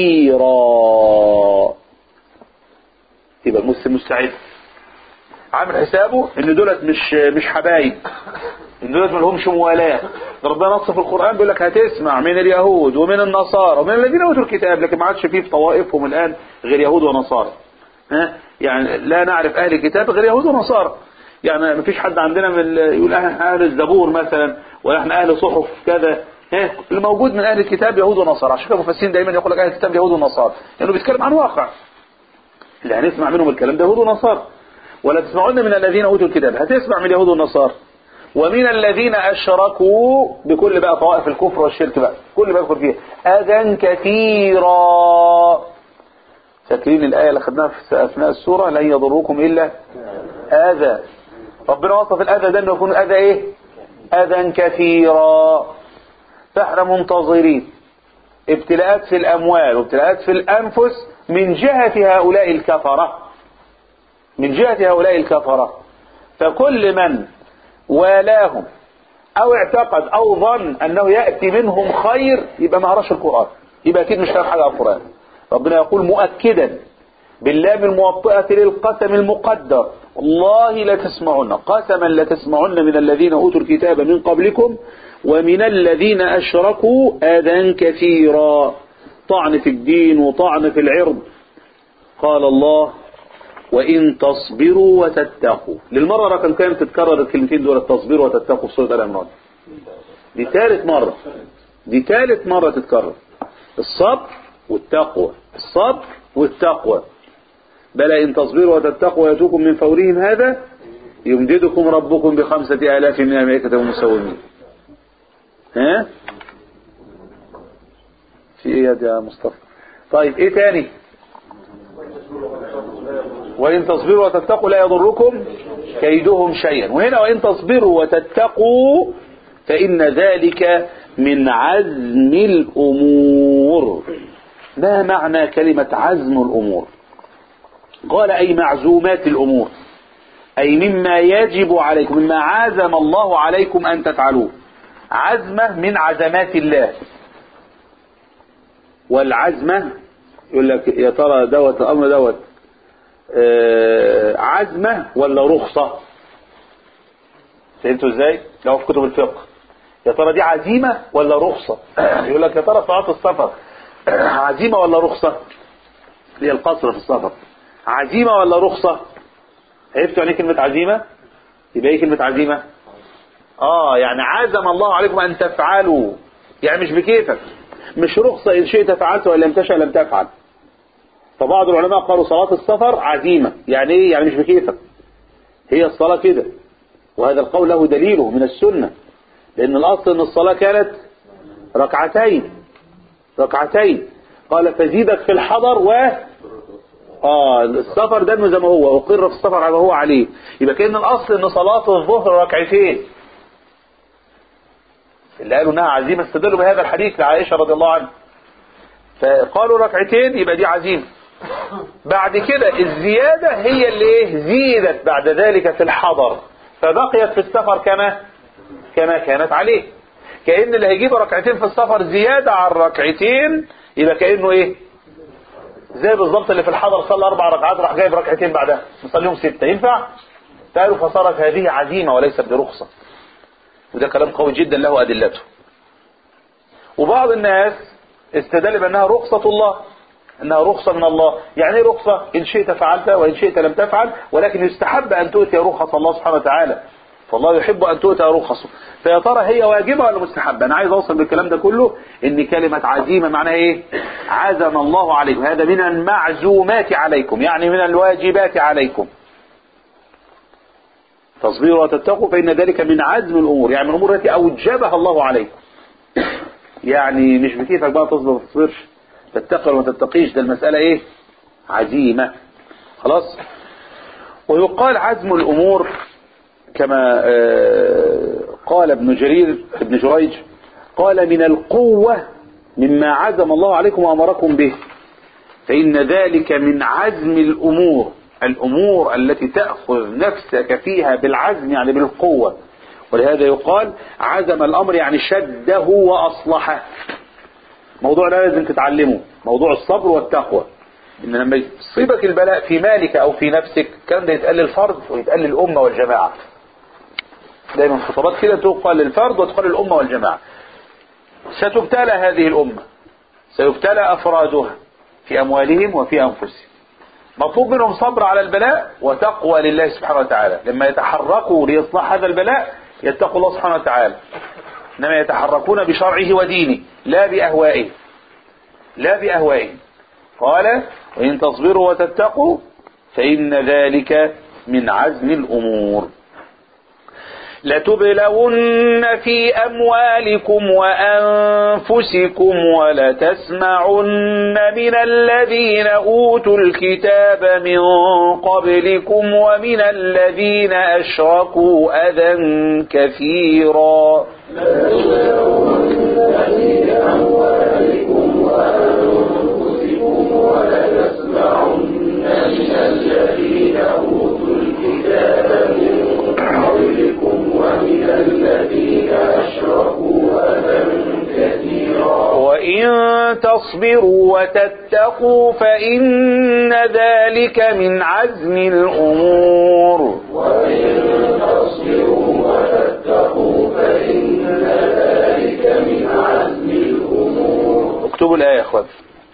كثيرا يبقى المسلم مستعد عامل حسابه ان دولت مش مش حبايب ان دولت ما لهمش موالاه ربنا نص في القران بيقول لك هتسمع من اليهود ومن النصارى ومن الذين اوتوا الكتاب لكن ما عادش فيه في طوائفهم الان غير يهود ونصارى ها يعني لا نعرف اهل الكتاب غير يهود ونصارى يعني ما فيش حد عندنا من ال- يقول احنا اهل الزبور مثلا ولا احنا اهل صحف كذا ها اللي موجود من اهل الكتاب يهود ونصارى عشان كده المفسرين دايما يقول لك اهل الكتاب يهود ونصارى لانه بيتكلم عن واقع اللي هنسمع منهم الكلام ده يهود ونصارى ولا تسمعون من الذين اوتوا الكتاب هتسمع من اليهود والنصارى ومن الذين اشركوا بكل بقى طوائف الكفر والشرك بقى كل بقى يدخل فيها اذى كثيرا فاكرين الايه اللي خدناها في اثناء السوره لن يضركم الا اذى ربنا وصف الاذى ده انه يكون اذى ايه اذى كثيرا فاحنا منتظرين ابتلاءات في الاموال وابتلاءات في الانفس من جهه هؤلاء الكفره من جهة هؤلاء الكفرة فكل من والاهم او اعتقد او ظن انه يأتي منهم خير يبقى ما قراش القرآن يبقى اكيد مش فاهم حاجة على القرآن ربنا يقول مؤكدا باللام الموطئة للقسم المقدر والله لتسمعن قسما لتسمعن من الذين اوتوا الكتاب من قبلكم ومن الذين اشركوا اذى كثيرا طعن في الدين وطعن في العرض قال الله وإن تصبروا وتتقوا للمرة رقم كام تتكرر الكلمتين دول التصبير وتتقوا في سورة آل عمران دي ثالث مرة دي ثالث مرة تتكرر الصبر والتقوى الصبر والتقوى بلى إن تصبروا وتتقوا ويأتوكم من فورهم هذا يمددكم ربكم بخمسة آلاف من الملائكة مسومين ها في ايه يا مصطفى طيب ايه تاني وإن تصبروا وتتقوا لا يضركم كيدهم شيئا وهنا وإن تصبروا وتتقوا فإن ذلك من عزم الأمور ما معنى كلمة عزم الأمور قال أي معزومات الأمور أي مما يجب عليكم مما عزم الله عليكم أن تفعلوه عزمة من عزمات الله والعزمة يقول لك يا ترى دوت الأمر دوت آه، عزمة ولا رخصة فهمتوا ازاي لو في كتب الفقه يا ترى دي عزيمة ولا رخصة يقول لك يا ترى صلاة السفر عزيمة ولا رخصة اللي هي القصر في السفر عزيمة ولا رخصة عرفتوا يعني إيه كلمة عزيمة يبقى ايه كلمة عزيمة اه يعني عزم الله عليكم ان تفعلوا يعني مش بكيفك مش رخصة ان شئت فعلت وان لم تشأ لم تفعل فبعض العلماء قالوا صلاة السفر عزيمة يعني ايه يعني مش بكيفك هي الصلاة كده وهذا القول له دليله من السنة لأن الأصل أن الصلاة كانت ركعتين ركعتين قال فزيدك في الحضر و اه السفر ده زي ما هو اقر في السفر على ما هو عليه يبقى كان الاصل ان صلاه الظهر ركعتين اللي قالوا انها عزيمه استدلوا بهذا الحديث لعائشه رضي الله عنها فقالوا ركعتين يبقى دي عزيمه بعد كده الزياده هي اللي ايه زيدت بعد ذلك في الحضر فبقيت في السفر كما كما كانت عليه كأن اللي هيجيب ركعتين في السفر زيادة عن ركعتين يبقى كأنه ايه زي بالظبط اللي في الحضر صلى اربع ركعات راح جايب ركعتين بعدها نصليهم ستة ينفع قالوا فصارت هذه عزيمة وليست برخصة وده كلام قوي جدا له أدلته وبعض الناس استدل بأنها رخصة الله أنها رخصة من الله يعني ايه رخصة إن شئت فعلت وإن شئت لم تفعل ولكن يستحب أن تؤتي رخص الله سبحانه وتعالى فالله يحب أن تؤتى رخصه فيا ترى هي واجبة ولا مستحبة أنا عايز أوصل بالكلام ده كله إن كلمة عزيمة معناها إيه عزم الله عليكم هذا من المعزومات عليكم يعني من الواجبات عليكم تصبروا وتتقوا فإن ذلك من عزم الأمور يعني من الأمور التي أوجبها الله عليكم يعني مش بكيفك بقى تصبر ما تصبرش تتقي وما تتقيش ده المسألة إيه عزيمة خلاص ويقال عزم الأمور كما قال ابن جرير ابن جريج قال من القوة مما عزم الله عليكم وأمركم به فإن ذلك من عزم الأمور الأمور التي تأخذ نفسك فيها بالعزم يعني بالقوة ولهذا يقال عزم الأمر يعني شده وأصلحه موضوع ده لازم تتعلمه موضوع الصبر والتقوى إن لما يصيبك البلاء في مالك أو في نفسك كان ده يتقال للفرد ويتقال للأمة والجماعة دايما خطبات كده تقال للفرد وتقال للأمة والجماعة ستبتلى هذه الأمة سيبتلى أفرادها في أموالهم وفي أنفسهم مطلوب منهم صبر على البلاء وتقوى لله سبحانه وتعالى لما يتحركوا لإصلاح هذا البلاء يتقوا الله سبحانه وتعالى إنما يتحركون بشرعه ودينه لا بأهوائه لا بأهوائه قال وإن تصبروا وتتقوا فإن ذلك من عزم الأمور لتبلغن في أموالكم وأنفسكم ولتسمعن من الذين أوتوا الكتاب من قبلكم ومن الذين أشركوا أذى كثيرا في أموالكم وأنفسكم ولتسمعن من الذين أوتوا الكتاب من قبلكم ومن الذين أشركوا أذى كثيرا وإن تصبروا وتتقوا فإن ذلك من عزم الأمور وإن تصبروا وتتقوا فإن ذلك من عزم الأمور اكتبوا الآية يا اخوان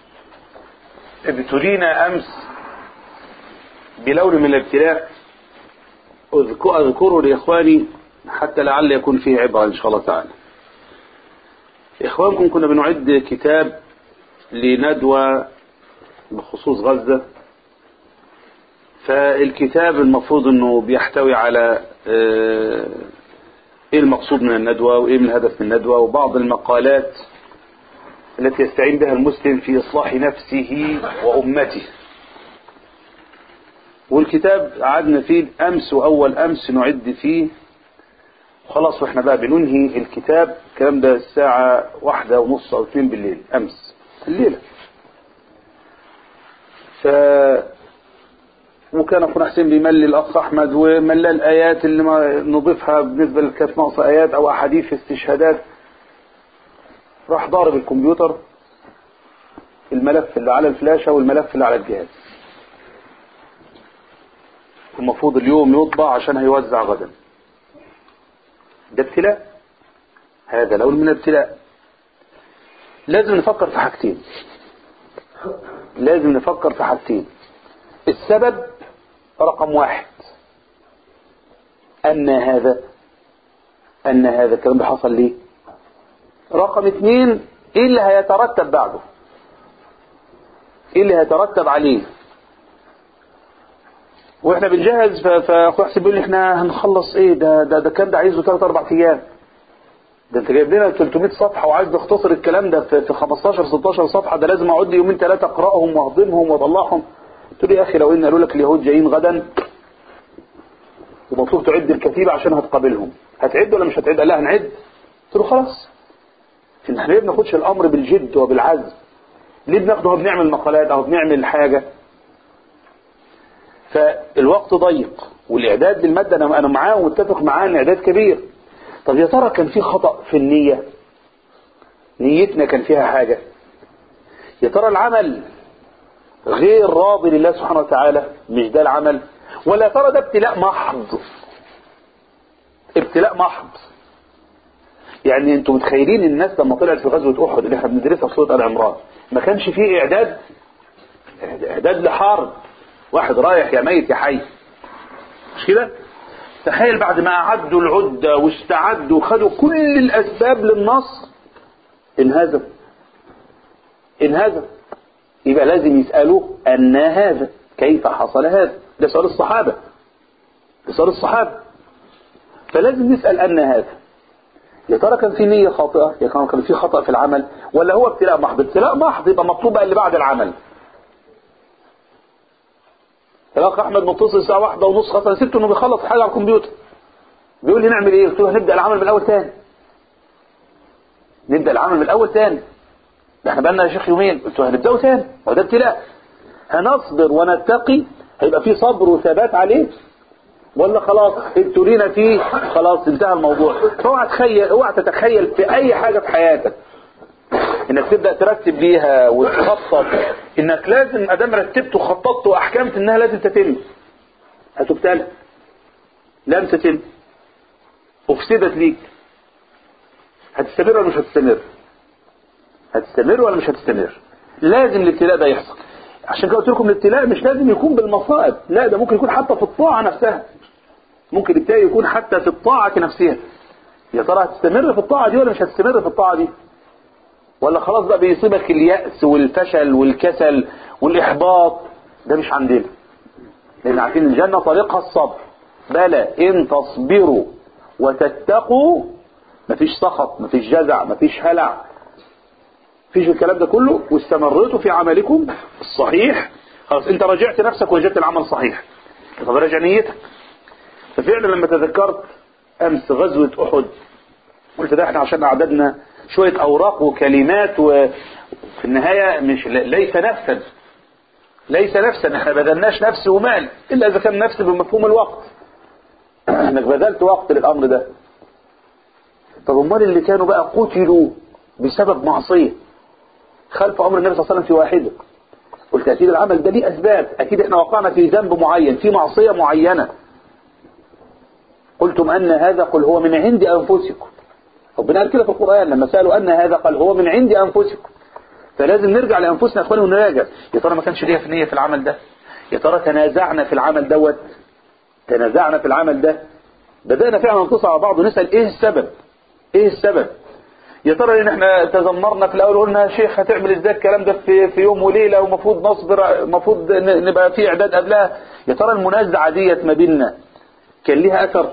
ابتلينا أمس بلون من الابتلاء أذك- أذكره لإخواني حتى لعل يكون فيه عبرة إن شاء الله تعالى إخوانكم كنا بنعد كتاب لندوة بخصوص غزة فالكتاب المفروض أنه بيحتوي على آه، إيه المقصود من الندوة وإيه من الهدف من الندوة وبعض المقالات التي يستعين بها المسلم في إصلاح نفسه وأمته والكتاب قعدنا فيه أمس وأول أمس نعد فيه خلاص واحنا بقى بننهي الكتاب الكلام ده الساعة واحدة ونص أو اثنين بالليل أمس الليلة ف وكان أخونا حسين بيملي الأخ أحمد وملى الآيات اللي ما نضيفها بالنسبة اللي كانت ناقصة آيات أو أحاديث استشهادات راح ضارب الكمبيوتر الملف اللي على الفلاشة والملف اللي على الجهاز المفروض اليوم يطبع عشان هيوزع غدا ده ابتلاء هذا لون من الابتلاء لازم نفكر في حاجتين لازم نفكر في حاجتين السبب رقم واحد أن هذا أن هذا الكلام ده حصل ليه رقم اثنين ايه اللي هيترتب بعده ايه اللي هيترتب عليه واحنا بنجهز ف- فاخويا حسين بيقول لي احنا هنخلص ايه ده ده ده كان ده عايزه 3 4 ايام ده انت جايب لنا 300 صفحه وعايز تختصر الكلام ده في في 15 16 صفحه ده لازم اقعد لي يومين ثلاثه اقراهم واهضمهم واطلعهم قلت له يا اخي لو ان قالوا لك اليهود جايين غدا ومطلوب تعد الكتيبه عشان هتقابلهم هتعد ولا مش هتعد؟ قال لا هنعد قلت له خلاص احنا ليه بناخدش الامر بالجد وبالعزم ليه بناخده وهو بنعمل مقالات او بنعمل حاجه فالوقت ضيق والاعداد للماده انا انا معاه ومتفق معاه ان اعداد كبير طب يا ترى كان في خطا في النيه نيتنا كان فيها حاجه يا ترى العمل غير راضي لله سبحانه وتعالى مش ده العمل ولا يا ترى ده ابتلاء محض ابتلاء محض يعني انتوا متخيلين الناس لما طلعت في غزوه احد اللي احنا بندرسها في سوره ال عمران ما كانش فيه اعداد اعداد لحرب واحد رايح يا ميت يا حي مش كده تخيل بعد ما اعدوا العده واستعدوا وخدوا كل الاسباب للنصر انهزم انهزم يبقى لازم يسالوه ان هذا كيف حصل هذا ده سؤال الصحابه ده سؤال الصحابه فلازم نسال ان هذا يا ترى كان في نية خاطئة يا ترى كان في خطأ في العمل ولا هو ابتلاء محض ابتلاء محض يبقى مطلوب بقى اللي بعد العمل الاخ احمد متصل الساعه واحدة ونص خلاص انا سبته انه بيخلص حاجه على الكمبيوتر بيقول لي نعمل ايه قلت له هنبدا العمل من الاول تاني نبدا العمل من الاول تاني ده احنا بقالنا يا شيخ يومين قلت له هنبداه تاني هو ده ابتلاء هنصبر ونتقي هيبقى في صبر وثبات عليه ولا خلاص انتوا لينا فيه خلاص انتهى الموضوع اوعى تخيل اوعى تتخيل في اي حاجه في حياتك انك تبدا ترتب ليها وتخطط انك لازم ادام رتبت وخططت واحكمت انها لازم تتم هتبتلى لم تتم افسدت ليك هتستمر ولا مش هتستمر هتستمر ولا مش هتستمر لازم الابتلاء ده يحصل عشان كده قلت لكم الابتلاء مش لازم يكون بالمصائب لا ده ممكن يكون حتى في الطاعه نفسها ممكن الابتلاء يكون حتى في الطاعه نفسها يا ترى هتستمر في الطاعه دي ولا مش هتستمر في الطاعه دي ولا خلاص بقى بيصيبك اليأس والفشل والكسل والإحباط ده مش عندنا لأن عارفين الجنة طريقها الصبر بلى إن تصبروا وتتقوا مفيش سخط مفيش جزع مفيش هلع مفيش الكلام ده كله واستمرتوا في عملكم الصحيح خلاص انت راجعت نفسك وجدت العمل صحيح طب راجع نيتك ففعلا لما تذكرت امس غزوة احد قلت ده احنا عشان اعدادنا شوية اوراق وكلمات وفي النهاية مش ليس نفسا ليس نفسا احنا بذلناش نفس ومال الا اذا كان نفس بمفهوم الوقت انك بذلت وقت للامر ده طب امال اللي كانوا بقى قتلوا بسبب معصية خلف امر النبي صلى الله عليه وسلم في واحده قلت اكيد العمل ده ليه اسباب اكيد احنا وقعنا في ذنب معين في معصية معينة قلتم ان هذا قل هو من عند انفسكم ربنا قال كده في القرآن لما سألوا أن هذا قال هو من عند أنفسكم فلازم نرجع لأنفسنا يا إخواني ونراجع يا ترى ما كانش ليها في نية في العمل ده يا ترى تنازعنا في العمل دوت تنازعنا في العمل ده بدأنا فعلا نتصل على بعض ونسأل إيه السبب إيه السبب يا ترى ان احنا تذمرنا في الاول قلنا يا شيخ هتعمل ازاي الكلام ده في في يوم وليله ومفروض نصبر المفروض نبقى في اعداد قبلها يا ترى المنازعه ديت ما بيننا كان ليها اثر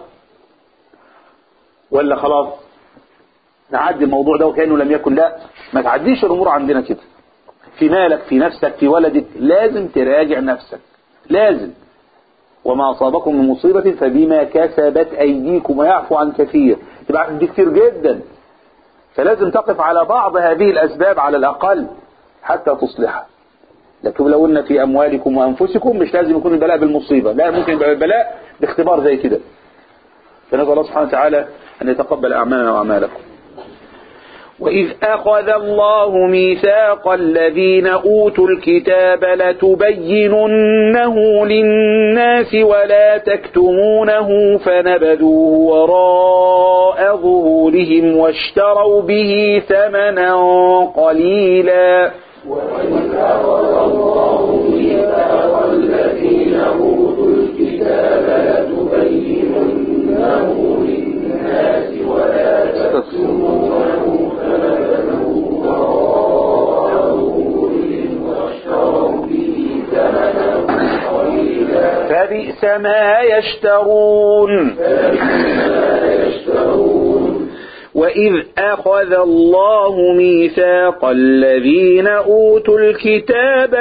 ولا خلاص نعدي الموضوع ده وكأنه لم يكن لا ما تعديش الأمور عندنا كده في مالك في نفسك في ولدك لازم تراجع نفسك لازم وما أصابكم من مصيبة فبما كسبت أيديكم ويعفو عن كثير تبقى عارف دي كتير جدا فلازم تقف على بعض هذه الأسباب على الأقل حتى تصلحها لكن لو قلنا في أموالكم وأنفسكم مش لازم يكون البلاء بالمصيبة لا ممكن يبقى البلاء باختبار زي كده فنسأل الله سبحانه وتعالى أن يتقبل أعمالنا وأعمالكم وإذ أخذ الله ميثاق الذين أوتوا الكتاب لتبيننه للناس ولا تكتمونه فنبذوه وراء ظهورهم واشتروا به ثمنا قليلا وإذ أخذ الله ميثاق الذين أوتوا الكتاب لتبيننه للناس ولا تكتمونه فهذه فبئس ما يشترون وإذ أخذ الله ميثاق الذين أوتوا الكتاب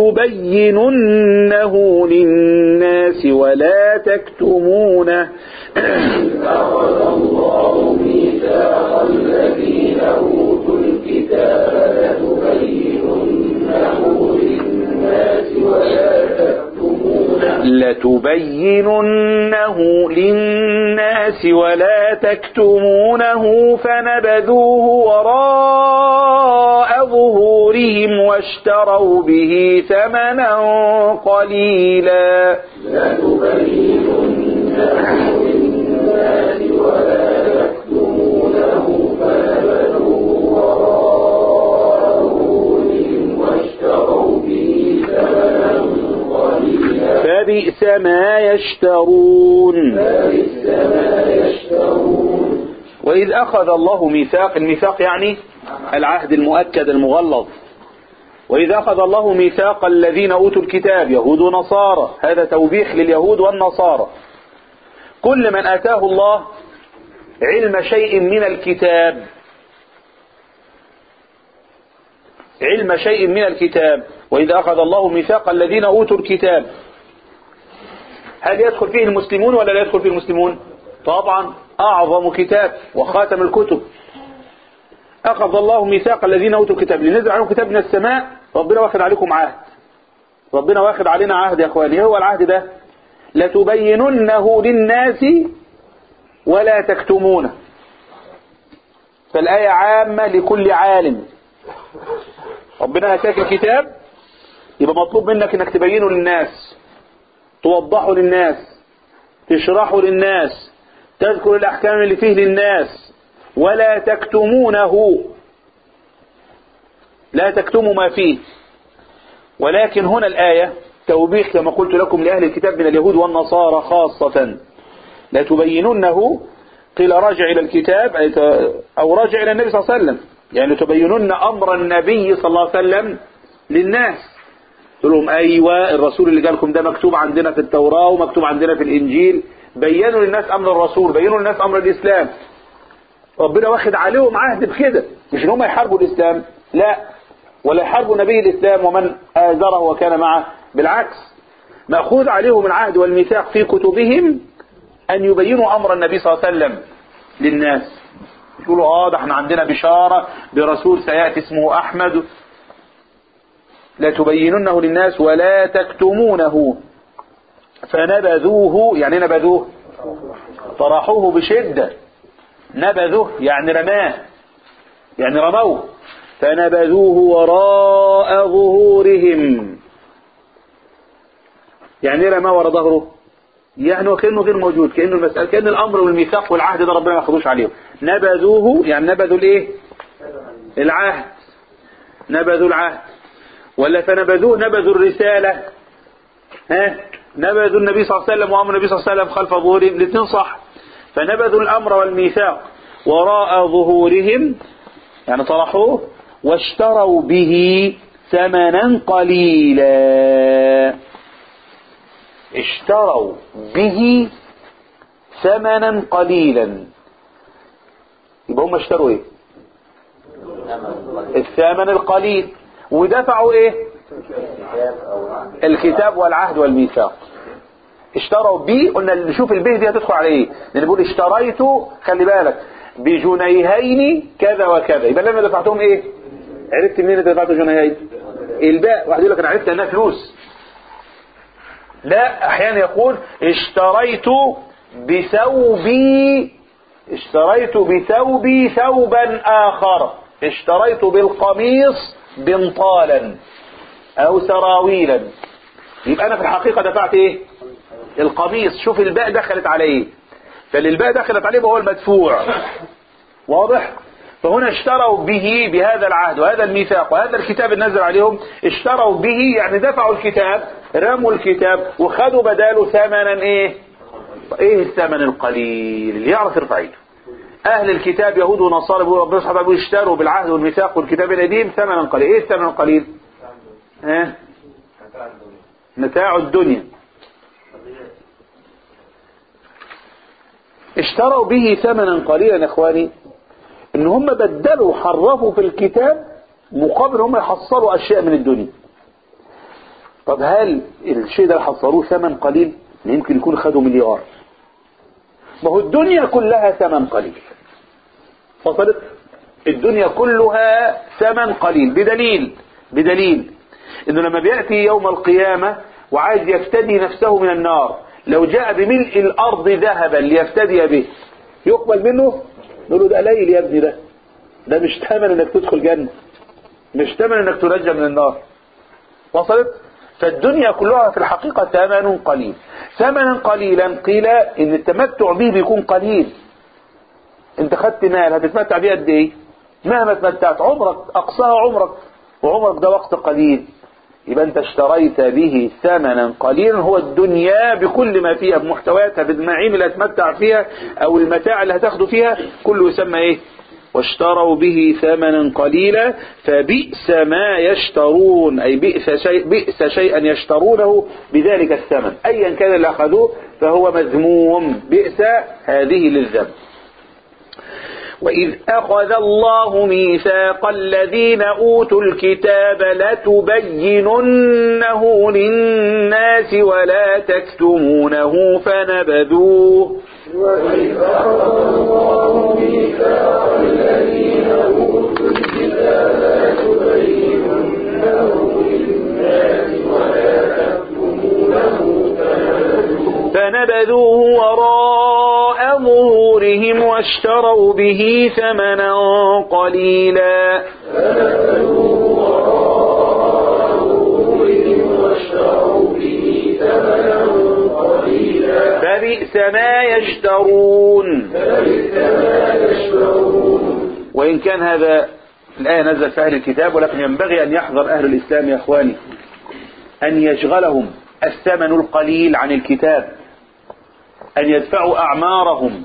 لتبيننه للناس ولا تكتمونه أخذ الله ميثاق الذين أوتوا الكتاب لتبيننه للناس ولا تكتمونه لتبيننه للناس ولا تكتمونه فنبذوه وراء ظهورهم واشتروا به ثمنا قليلا لتبيننه للناس ولا تكتمونه فنبذوه وراء ظهورهم واشتروا به ثمنا قليلا فبئس ما يشترون فبئس ما يشترون وإذ أخذ الله ميثاق الميثاق يعني العهد المؤكد المغلظ وإذ أخذ الله ميثاق الذين أوتوا الكتاب يهود ونصارى هذا توبيخ لليهود والنصارى كل من آتاه الله علم شيء من الكتاب علم شيء من الكتاب وإذا أخذ الله ميثاق الذين أوتوا الكتاب هل يدخل فيه المسلمون ولا لا يدخل فيه المسلمون طبعا أعظم كتاب وخاتم الكتب أخذ الله ميثاق الذين أوتوا الكتاب لنزل عليهم كتاب من السماء ربنا واخد عليكم عهد ربنا واخد علينا عهد يا أخواني إيه هو العهد ده لتبيننه للناس ولا تكتمونه فالآية عامة لكل عالم ربنا أتاك الكتاب يبقى مطلوب منك انك تبينه للناس توضحه للناس تشرحه للناس تذكر الأحكام اللي فيه للناس ولا تكتمونه لا تكتموا ما فيه ولكن هنا الآية توبيخ كما قلت لكم لأهل الكتاب من اليهود والنصارى خاصة لا تبيننه قيل راجع إلى الكتاب أو راجع إلى النبي صلى الله عليه وسلم يعني تبينن أمر النبي صلى الله عليه وسلم للناس تقول لهم أيوة الرسول اللي قالكم ده مكتوب عندنا في التوراة ومكتوب عندنا في الإنجيل بينوا للناس أمر الرسول بينوا للناس أمر الإسلام ربنا واخد عليهم عهد بكده مش ان هم يحاربوا الإسلام لا ولا يحاربوا نبي الإسلام ومن آزره وكان معه بالعكس مأخوذ عليهم العهد والميثاق في كتبهم أن يبينوا أمر النبي صلى الله عليه وسلم للناس يقولوا اه ده احنا عندنا بشارة برسول سيأتي اسمه أحمد لا تبيننه للناس ولا تكتمونه فنبذوه يعني نبذوه طرحوه بشدة نبذوه يعني رماه يعني رموه فنبذوه وراء ظهورهم يعني رماه وراء ظهره يعني وكأنه غير موجود كأنه المسألة كأن الأمر والميثاق والعهد ده ربنا ما ياخدوش عليهم نبذوه يعني نبذوا الايه العهد نبذوا العهد ولا فنبذوه نبذوا الرسالة ها نبذوا النبي صلى الله عليه وسلم وأمر النبي صلى الله عليه وسلم خلف ظهورهم الاثنين صح فنبذوا الأمر والميثاق وراء ظهورهم يعني طرحوه واشتروا به ثمنا قليلا اشتروا به ثمنا قليلا يبقى هم اشتروا ايه الثمن القليل ودفعوا ايه الكتاب والعهد والميثاق اشتروا بي قلنا نشوف البيه دي هتدخل على ايه لان بيقول اشتريت خلي بالك بجنيهين كذا وكذا يبقى لما دفعتهم ايه عرفت منين انت دفعت جنيهين الباء واحد يقول لك انا عرفت انها فلوس لا احيانا يقول اشتريت بثوبي اشتريت بثوبي ثوبا اخر اشتريت بالقميص بنطالا او سراويلا يبقى انا في الحقيقة دفعت ايه القميص شوف الباء دخلت على ايه فالباء دخلت عليه وهو المدفوع واضح فهنا اشتروا به بهذا العهد وهذا الميثاق وهذا الكتاب النزل عليهم اشتروا به يعني دفعوا الكتاب رموا الكتاب وخدوا بداله ثمنا ايه ايه الثمن القليل اللي يعرف يرفع ايده اهل الكتاب يهود ونصارى بيقولوا ربنا سبحانه وتعالى اشتروا بالعهد والميثاق والكتاب القديم ثمنا قليل ايه الثمن القليل ها متاع الدنيا اشتروا به ثمنا قليلا يا اخواني ان هم بدلوا حرفوا في الكتاب مقابل هم يحصلوا اشياء من الدنيا طب هل الشيء ده اللي حصلوه ثمن قليل يمكن يكون خدوا مليار ما هو الدنيا كلها ثمن قليل فصلت الدنيا كلها ثمن قليل بدليل بدليل انه لما بيأتي يوم القيامة وعايز يفتدي نفسه من النار لو جاء بملء الارض ذهبا ليفتدي به يقبل منه نقول له ده قليل يا ابني ده ده مش ثمن انك تدخل جنة مش ثمن انك تنجى من النار وصلت فالدنيا كلها في الحقيقة ثمن قليل ثمنا قليلا قيل ان التمتع به بيكون قليل انت خدت مال هتتمتع بيه قد ايه مهما تمتعت عمرك اقصاها عمرك وعمرك ده وقت قليل يبقى انت اشتريت به ثمنا قليلا هو الدنيا بكل ما فيها بمحتوياتها بالنعيم اللي هتمتع فيها او المتاع اللي هتاخده فيها كله يسمى ايه واشتروا به ثمنا قليلا فبئس ما يشترون أي بئس, شيء بئس شيئا يشترونه بذلك الثمن أيا كان اللي أخذوه فهو مذموم بئس هذه للذنب وإذ أخذ الله ميثاق الذين أوتوا الكتاب لتبيننه للناس ولا تكتمونه فنبذوه وإذ أخذ الله ميثاق الذين أوتوا الكتاب لتبيننه للناس ولا تكتمونه فنبذوه وراء ظهورهم واشتروا به ثمنا قليلا فنبذوه وراء ظهورهم واشتروا به ثمنا قليلا فبئس ما يشترون فبئس ما يشترون وإن كان هذا الآية نزل في أهل الكتاب ولكن ينبغي أن يحذر أهل الإسلام يا أخواني أن يشغلهم الثمن القليل عن الكتاب أن يدفعوا أعمارهم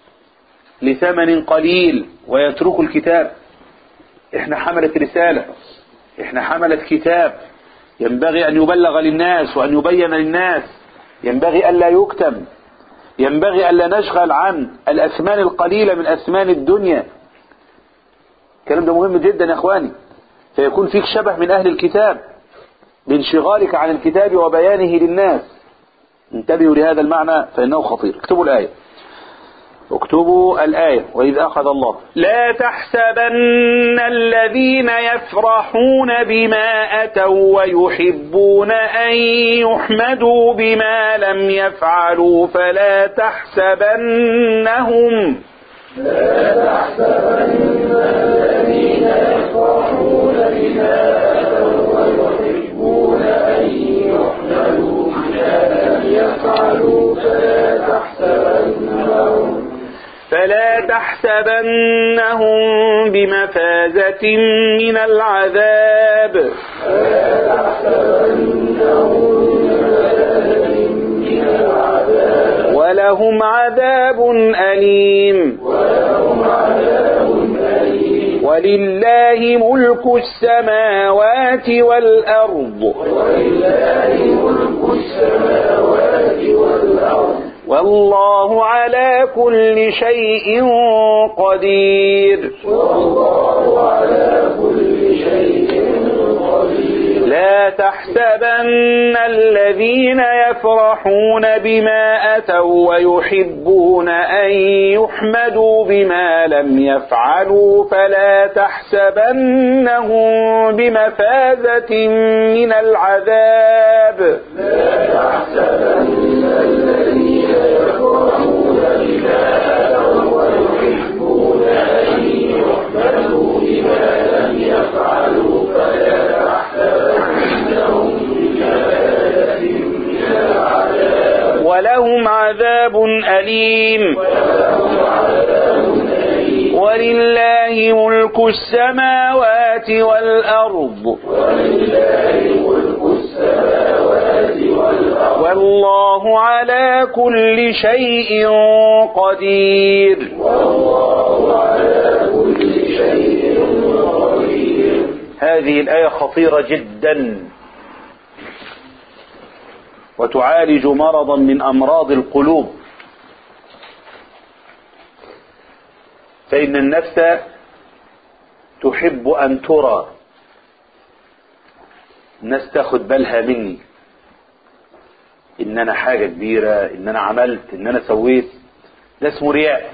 لثمن قليل ويتركوا الكتاب احنا حملة رسالة احنا حملة كتاب ينبغي أن يبلغ للناس وأن يبين للناس ينبغي ألا يكتم ينبغي ألا نشغل عن الأثمان القليلة من أثمان الدنيا الكلام ده مهم جدا يا اخواني فيكون فيك شبه من اهل الكتاب بانشغالك عن الكتاب وبيانه للناس انتبهوا لهذا المعنى فانه خطير اكتبوا الايه اكتبوا الآية وإذ أخذ الله لا تحسبن الذين يفرحون بما أتوا ويحبون أن يحمدوا بما لم يفعلوا فلا تحسبنهم لا تحسبن الذين يفرحون بما أتوا ويحبون أن يحمدوا بما لم يفعلوا فلا تحسبنهم فلا تحسبنهم بمفازة من العذاب فلا تحسبنهم بمفازة من العذاب ولهم عذاب أليم ولهم عذاب أليم ولله ملك السماوات والأرض ولله ملك السماوات والأرض والله على كل شيء قدير والله على كل شيء قدير لا تحسبن الذين يفرحون بما أتوا ويحبون أن يحمدوا بما لم يفعلوا فلا تحسبنهم بمفازة من العذاب لا تحسبن الذين يفرحون بما أتوا ويحبون أن يحمدوا بما لم يفعلوا فلا تحسبنهم بمفازة من العذاب ولهم عذاب أليم ولهم عذاب أليم ولله ملك السماوات والأرض ولله ملك السماوات والأرض والله على كل شيء قدير والله على كل شيء قدير هذه الآية خطيرة جدا وتعالج مرضا من أمراض القلوب فإن النفس تحب أن ترى الناس تاخد بالها مني إن أنا حاجة كبيرة إن أنا عملت إن أنا سويت ده اسمه رياء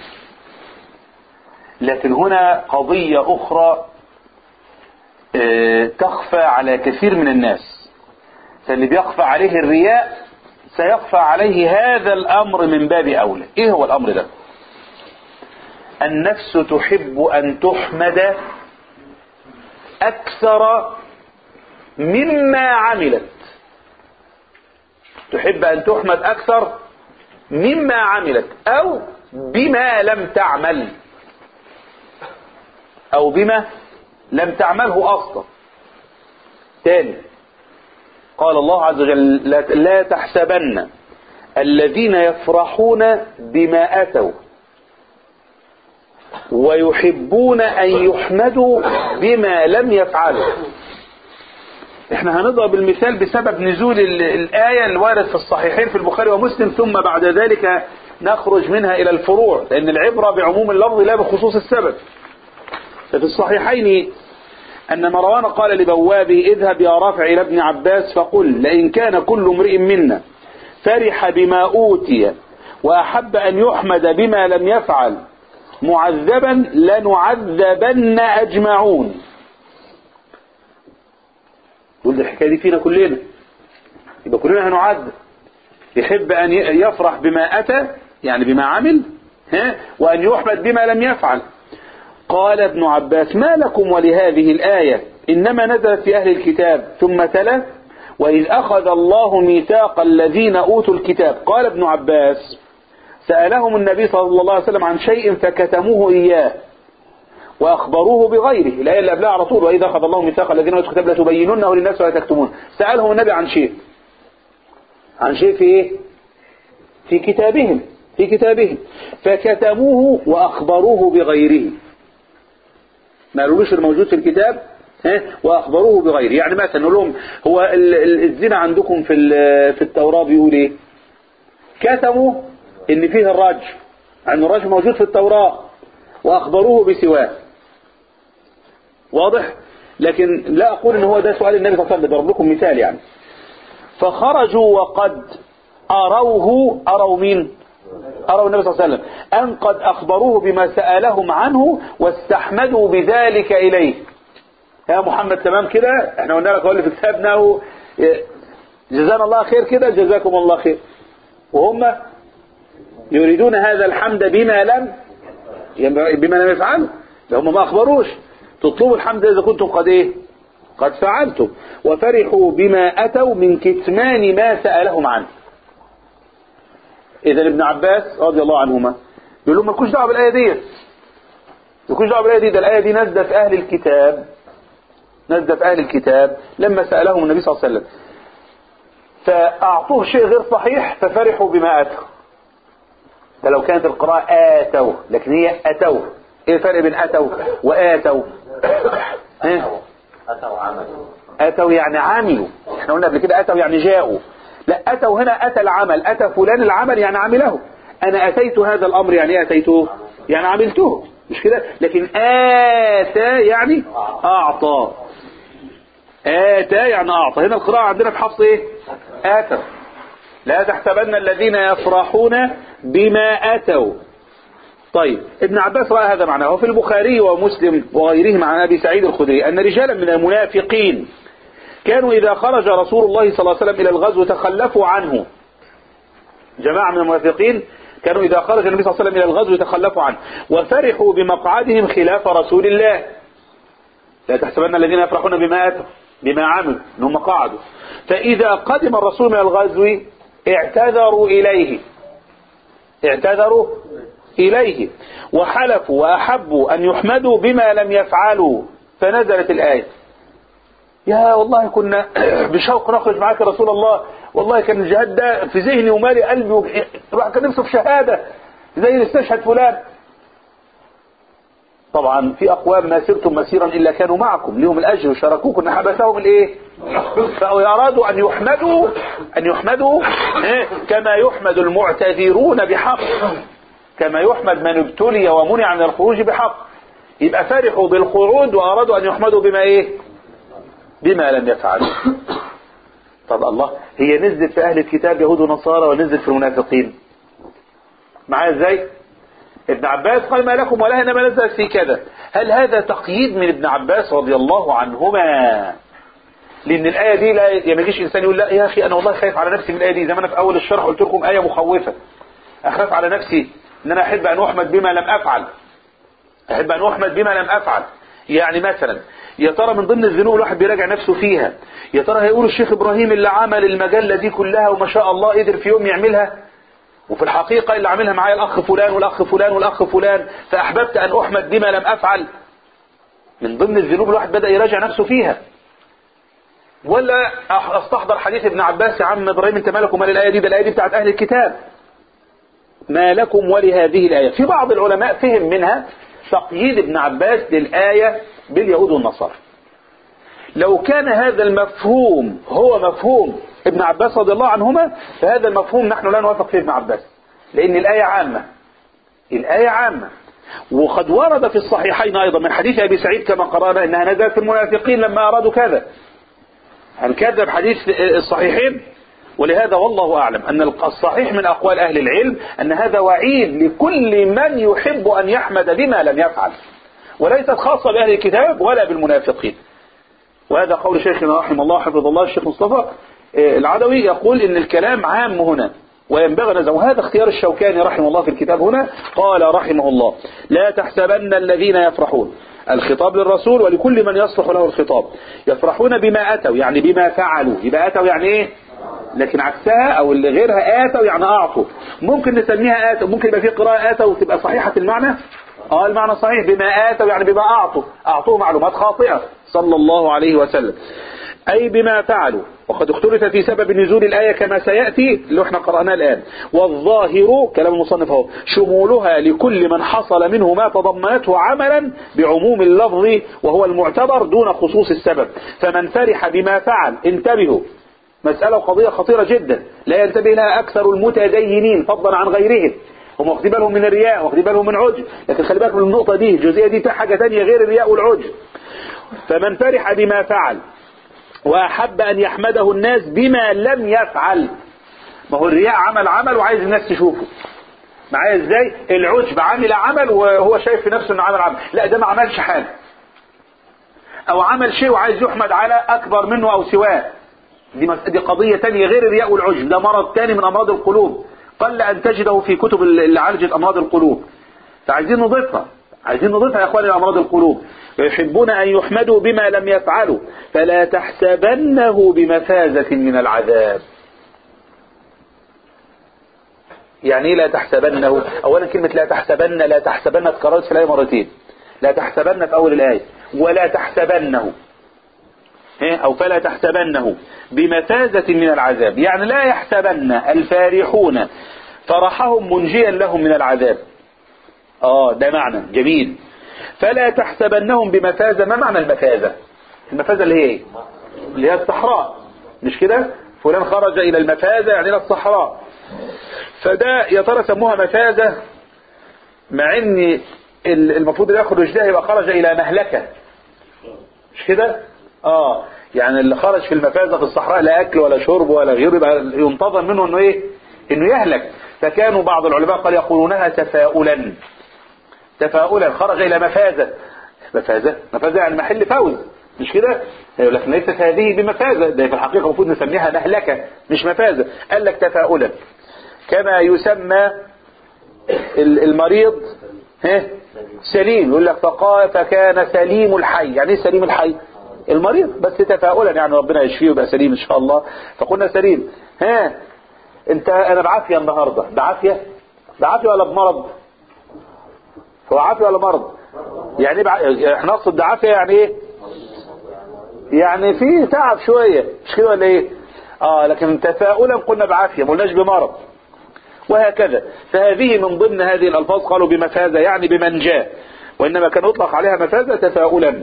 لكن هنا قضية أخرى آه، تخفى على كثير من الناس فاللي بيخفى عليه الرياء سيخفى عليه هذا الأمر من باب أولى إيه هو الأمر ده النفس تحب أن تحمد أكثر مما عملت تحب أن تحمد أكثر مما عملت أو بما لم تعمل أو بما لم تعمله أصلا تاني قال الله عز وجل لا, لا تحسبن الذين يفرحون بما أتوا ويحبون أن يحمدوا بما لم يفعلوا احنا هنضرب المثال بسبب نزول ال- الآية الوارد في الصحيحين في البخاري ومسلم ثم بعد ذلك نخرج منها إلى الفروع لأن العبرة بعموم اللفظ لا بخصوص السبب ففي الصحيحين أن مروان قال لبوابه اذهب يا رافع إلى ابن عباس فقل لئن كان كل امرئ منا فرح بما أوتي وأحب أن يحمد بما لم يفعل معذبا لنعذبن أجمعون يقول ده الحكاية دي فينا كلنا يبقى كلنا هنعذب يحب أن ي- يفرح بما أتى يعني بما عمل ها وأن يحمد بما لم يفعل قال ابن عباس ما لكم ولهذه الآية إنما نزلت في أهل الكتاب ثم تلا وإذ أخذ الله ميثاق الذين أوتوا الكتاب قال ابن عباس سألهم النبي صلى الله عليه وسلم عن شيء فكتموه إياه وأخبروه بغيره الآية اللي قبلها على طول وإذا أخذ الله ميثاق الذين أوتوا الكتاب لتبيننه للناس ولا تكتمون سألهم النبي عن شيء عن شيء في إيه؟ في كتابهم في كتابهم فكتموه وأخبروه بغيره ما قالولوش الموجود في الكتاب ها واخبروه بغيره يعني مثلا نقول لهم هو ال- ال- الزنا عندكم في ال- في التوراة بيقول ايه كتموا ان فيه الرجم ان الرجم موجود في التوراة واخبروه بسواه واضح لكن لا اقول ان هو ده سؤال النبي صلى الله عليه وسلم بضرب لكم مثال يعني فخرجوا وقد اروه اروا مين أروا النبي صلى الله عليه وسلم أن قد أخبروه بما سألهم عنه واستحمدوا بذلك إليه يا محمد تمام كده احنا قلنا لك اللي في كتابنا و... جزانا الله خير كده جزاكم الله خير وهم يريدون هذا الحمد بما لم بما لم يفعلوا هم ما أخبروش تطلبوا الحمد إذا كنتم قد إيه قد فعلتم وفرحوا بما أتوا من كتمان ما سألهم عنه إذا ابن عباس رضي الله عنهما يقول لهم مالكوش دعوة بالآية دي مالكوش دعوة بالآية دي ده الآية دي نازلة في أهل الكتاب نازلة في أهل الكتاب لما سألهم النبي صلى الله عليه وسلم فأعطوه شيء غير صحيح ففرحوا بما أتوا ده لو كانت القراءة آتوا لكن هي أتوا إيه الفرق بين أتوا وآتوا ها؟ أتوا يعني عملوا احنا قلنا قبل كده أتوا يعني جاءوا لا أتوا هنا أتى العمل أتى فلان العمل يعني عمله أنا أتيت هذا الأمر يعني إيه أتيته يعني عملته مش كده لكن آتى يعني أعطى آتى يعني أعطى هنا القراءة عندنا في حفص إيه آتى لا تحسبن الذين يفرحون بما أتوا طيب ابن عباس رأى هذا معناه وفي البخاري ومسلم وغيرهم عن أبي سعيد الخدري أن رجالا من المنافقين كانوا إذا خرج رسول الله صلى الله عليه وسلم إلى الغزو تخلفوا عنه جماعة من المنافقين كانوا إذا خرج النبي صلى الله عليه وسلم إلى الغزو تخلفوا عنه وفرحوا بمقعدهم خلاف رسول الله لا تحسبن الذين يفرحون بما أتوا بما عملوا أنهم قعدوا فإذا قدم الرسول من الغزو اعتذروا إليه اعتذروا إليه وحلفوا وأحبوا أن يحمدوا بما لم يفعلوا فنزلت الآية يا والله كنا بشوق نخرج معاك يا رسول الله والله كان الجهاد ده في ذهني ومالي قلبي الواحد كان نفسه في شهادة زي اللي استشهد فلان طبعا في أقوام ما سرتم مسيرا إلا كانوا معكم لهم الأجر وشاركوكم حبسهم الإيه فأرادوا أن يحمدوا أن يحمدوا إيه؟ كما يحمد المعتذرون بحق كما يحمد من ابتلي ومنع من الخروج بحق يبقى فرحوا بالخروج وأرادوا أن يحمدوا بما إيه بما لم يفعلوا طب الله هي نزلت في أهل الكتاب يهود ونصارى ونزلت في المنافقين معايا ازاي ابن عباس قال ما لكم ولا انما نزلت في كذا هل هذا تقييد من ابن عباس رضي الله عنهما لان الايه دي لا يا ما يجيش انسان يقول لا يا اخي انا والله خايف على نفسي من الايه دي زي ما انا في اول الشرح قلت لكم ايه مخوفه اخاف على نفسي ان انا احب ان احمد بما لم افعل احب ان احمد بما لم افعل يعني مثلا يا ترى من ضمن الذنوب الواحد بيراجع نفسه فيها يا ترى هيقول الشيخ ابراهيم اللي عمل المجله دي كلها وما شاء الله قدر في يوم يعملها وفي الحقيقة اللي عاملها معايا الأخ فلان والأخ فلان والأخ فلان فأحببت أن أحمد بما لم أفعل من ضمن الذنوب الواحد بدأ يراجع نفسه فيها ولا استحضر حديث ابن عباس يا عم إبراهيم أنت مالك ومال الآية دي ده الآية دي بتاعت أهل الكتاب ما لكم ولهذه الآية في بعض العلماء فهم منها تقييد ابن عباس للآية باليهود والنصارى لو كان هذا المفهوم هو مفهوم ابن عباس رضي الله عنهما فهذا المفهوم نحن لا نوافق فيه ابن عباس لأن الآية عامة الآية عامة وقد ورد في الصحيحين أيضا من حديث أبي سعيد كما قرأنا أنها نزلت في المنافقين لما أرادوا كذا هل كذب حديث الصحيحين ولهذا والله أعلم أن الصحيح من أقوال أهل العلم أن هذا وعيد لكل من يحب أن يحمد بما لم يفعل وليست خاصة بأهل الكتاب ولا بالمنافقين وهذا قول شيخنا رحمه الله حفظ الله الشيخ مصطفى العدوي يقول ان الكلام عام هنا وينبغي نزع وهذا اختيار الشوكاني رحمه الله في الكتاب هنا قال رحمه الله لا تحسبن الذين يفرحون الخطاب للرسول ولكل من يصلح له الخطاب يفرحون بما أتوا يعني بما فعلوا يبقى أتوا يعني إيه لكن عكسها أو اللي غيرها آتوا يعني أعطوا ممكن نسميها آتوا ممكن يبقى في قراءة آتوا وتبقى صحيحة المعنى اه المعنى صحيح بما آتوا يعني بما أعطوا أعطوه معلومات خاطئة صلى الله عليه وسلم أي بما فعلوا وقد اختلف في سبب نزول الآية كما سيأتي اللي احنا قرأناه الآن والظاهر كلام المصنف هو شمولها لكل من حصل منه ما تضمنته عملا بعموم اللفظ وهو المعتبر دون خصوص السبب فمن فرح بما فعل انتبهوا مسألة وقضية خطيرة جدا لا ينتبه لها أكثر المتدينين فضلا عن غيرهم هم واخدين بالهم من الرياء واخدين بالهم من عجب لكن خلي بالك من النقطة دي الجزئية دي حاجة تانية غير الرياء والعجب فمن فرح بما فعل وأحب أن يحمده الناس بما لم يفعل ما هو الرياء عمل عمل وعايز الناس تشوفه معايا ازاي العجب عمل عمل وهو شايف في نفسه انه عمل عمل لا ده ما عملش حاجة او عمل شيء وعايز يحمد على اكبر منه او سواه دي, دي قضية تانية غير الرياء والعجب ده مرض تاني من امراض القلوب قل ان تجده في كتب اللي عالجت امراض القلوب فعايزين نضيفها عايزين نضيفها يا اخواني لامراض القلوب ويحبون ان يحمدوا بما لم يفعلوا فلا تحسبنه بمفازة من العذاب يعني ايه لا تحسبنه اولا كلمة لا تحسبن لا تحسبن اتكررت في الايه مرتين لا تحسبن في اول الايه ولا تحسبنه او فلا تحسبنه بمفازة من العذاب يعني لا يحسبن الفارحون فرحهم منجيا لهم من العذاب اه ده معنى جميل فلا تحسبنهم بمفازة ما معنى المفازة المفازة اللي هي ايه اللي هي الصحراء مش كده فلان خرج الى المفازة يعني الى الصحراء فده يا ترى سموها مفازة مع ان المفروض اللي يخرج ده يبقى خرج الى مهلكة مش كده اه يعني اللي خرج في المفازة في الصحراء لا اكل ولا شرب ولا غيره يبقى ينتظر منه انه ايه انه يهلك فكانوا بعض العلماء قال يقولونها تفاؤلا تفاؤلا خرج الى مفازة مفازة مفازة يعني محل فوز مش كده يقول لك ليست هذه بمفازة ده في الحقيقة المفروض نسميها مهلكة مش مفازة قال لك تفاؤلا كما يسمى المريض ها سليم يقول لك فقال فكان سليم الحي يعني ايه سليم الحي المريض بس تفاؤلا يعني ربنا يشفيه ويبقى سليم ان شاء الله فقلنا سليم ها انت انا بعافية النهاردة بعافية بعافية ولا بمرض هو عافية ولا مرض يعني بع... احنا نقصد بعافية يعني ايه يعني في تعب شوية مش كده ولا ايه اه لكن تفاؤلا قلنا بعافية ما قلناش بمرض وهكذا فهذه من ضمن هذه الألفاظ قالوا بمفازة يعني بمنجاة وإنما كان يطلق عليها مفازة تفاؤلا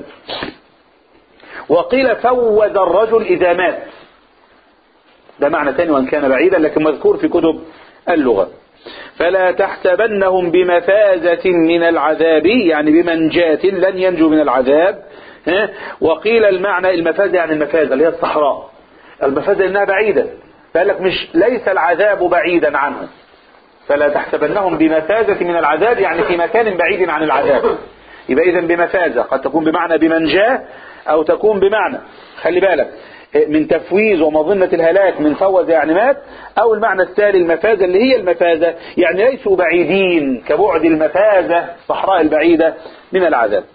وقيل فوز الرجل إذا مات ده معنى ثاني وان كان بعيدا لكن مذكور في كتب اللغة فلا تحسبنهم بمفازة من العذاب يعني بمنجاة لن ينجو من العذاب ها؟ وقيل المعنى المفازة يعني المفازة اللي هي الصحراء المفازة انها بعيدة فقال لك مش ليس العذاب بعيدا عنهم فلا تحسبنهم بمفازة من العذاب يعني في مكان بعيد عن العذاب يبقى إذا بمفازة قد تكون بمعنى بمنجاة أو تكون بمعنى خلي بالك من تفويز ومظنة الهلاك من فوز يعني مات أو المعنى التالي المفازة اللي هي المفازة يعني ليسوا بعيدين كبعد المفازة الصحراء البعيدة من العذاب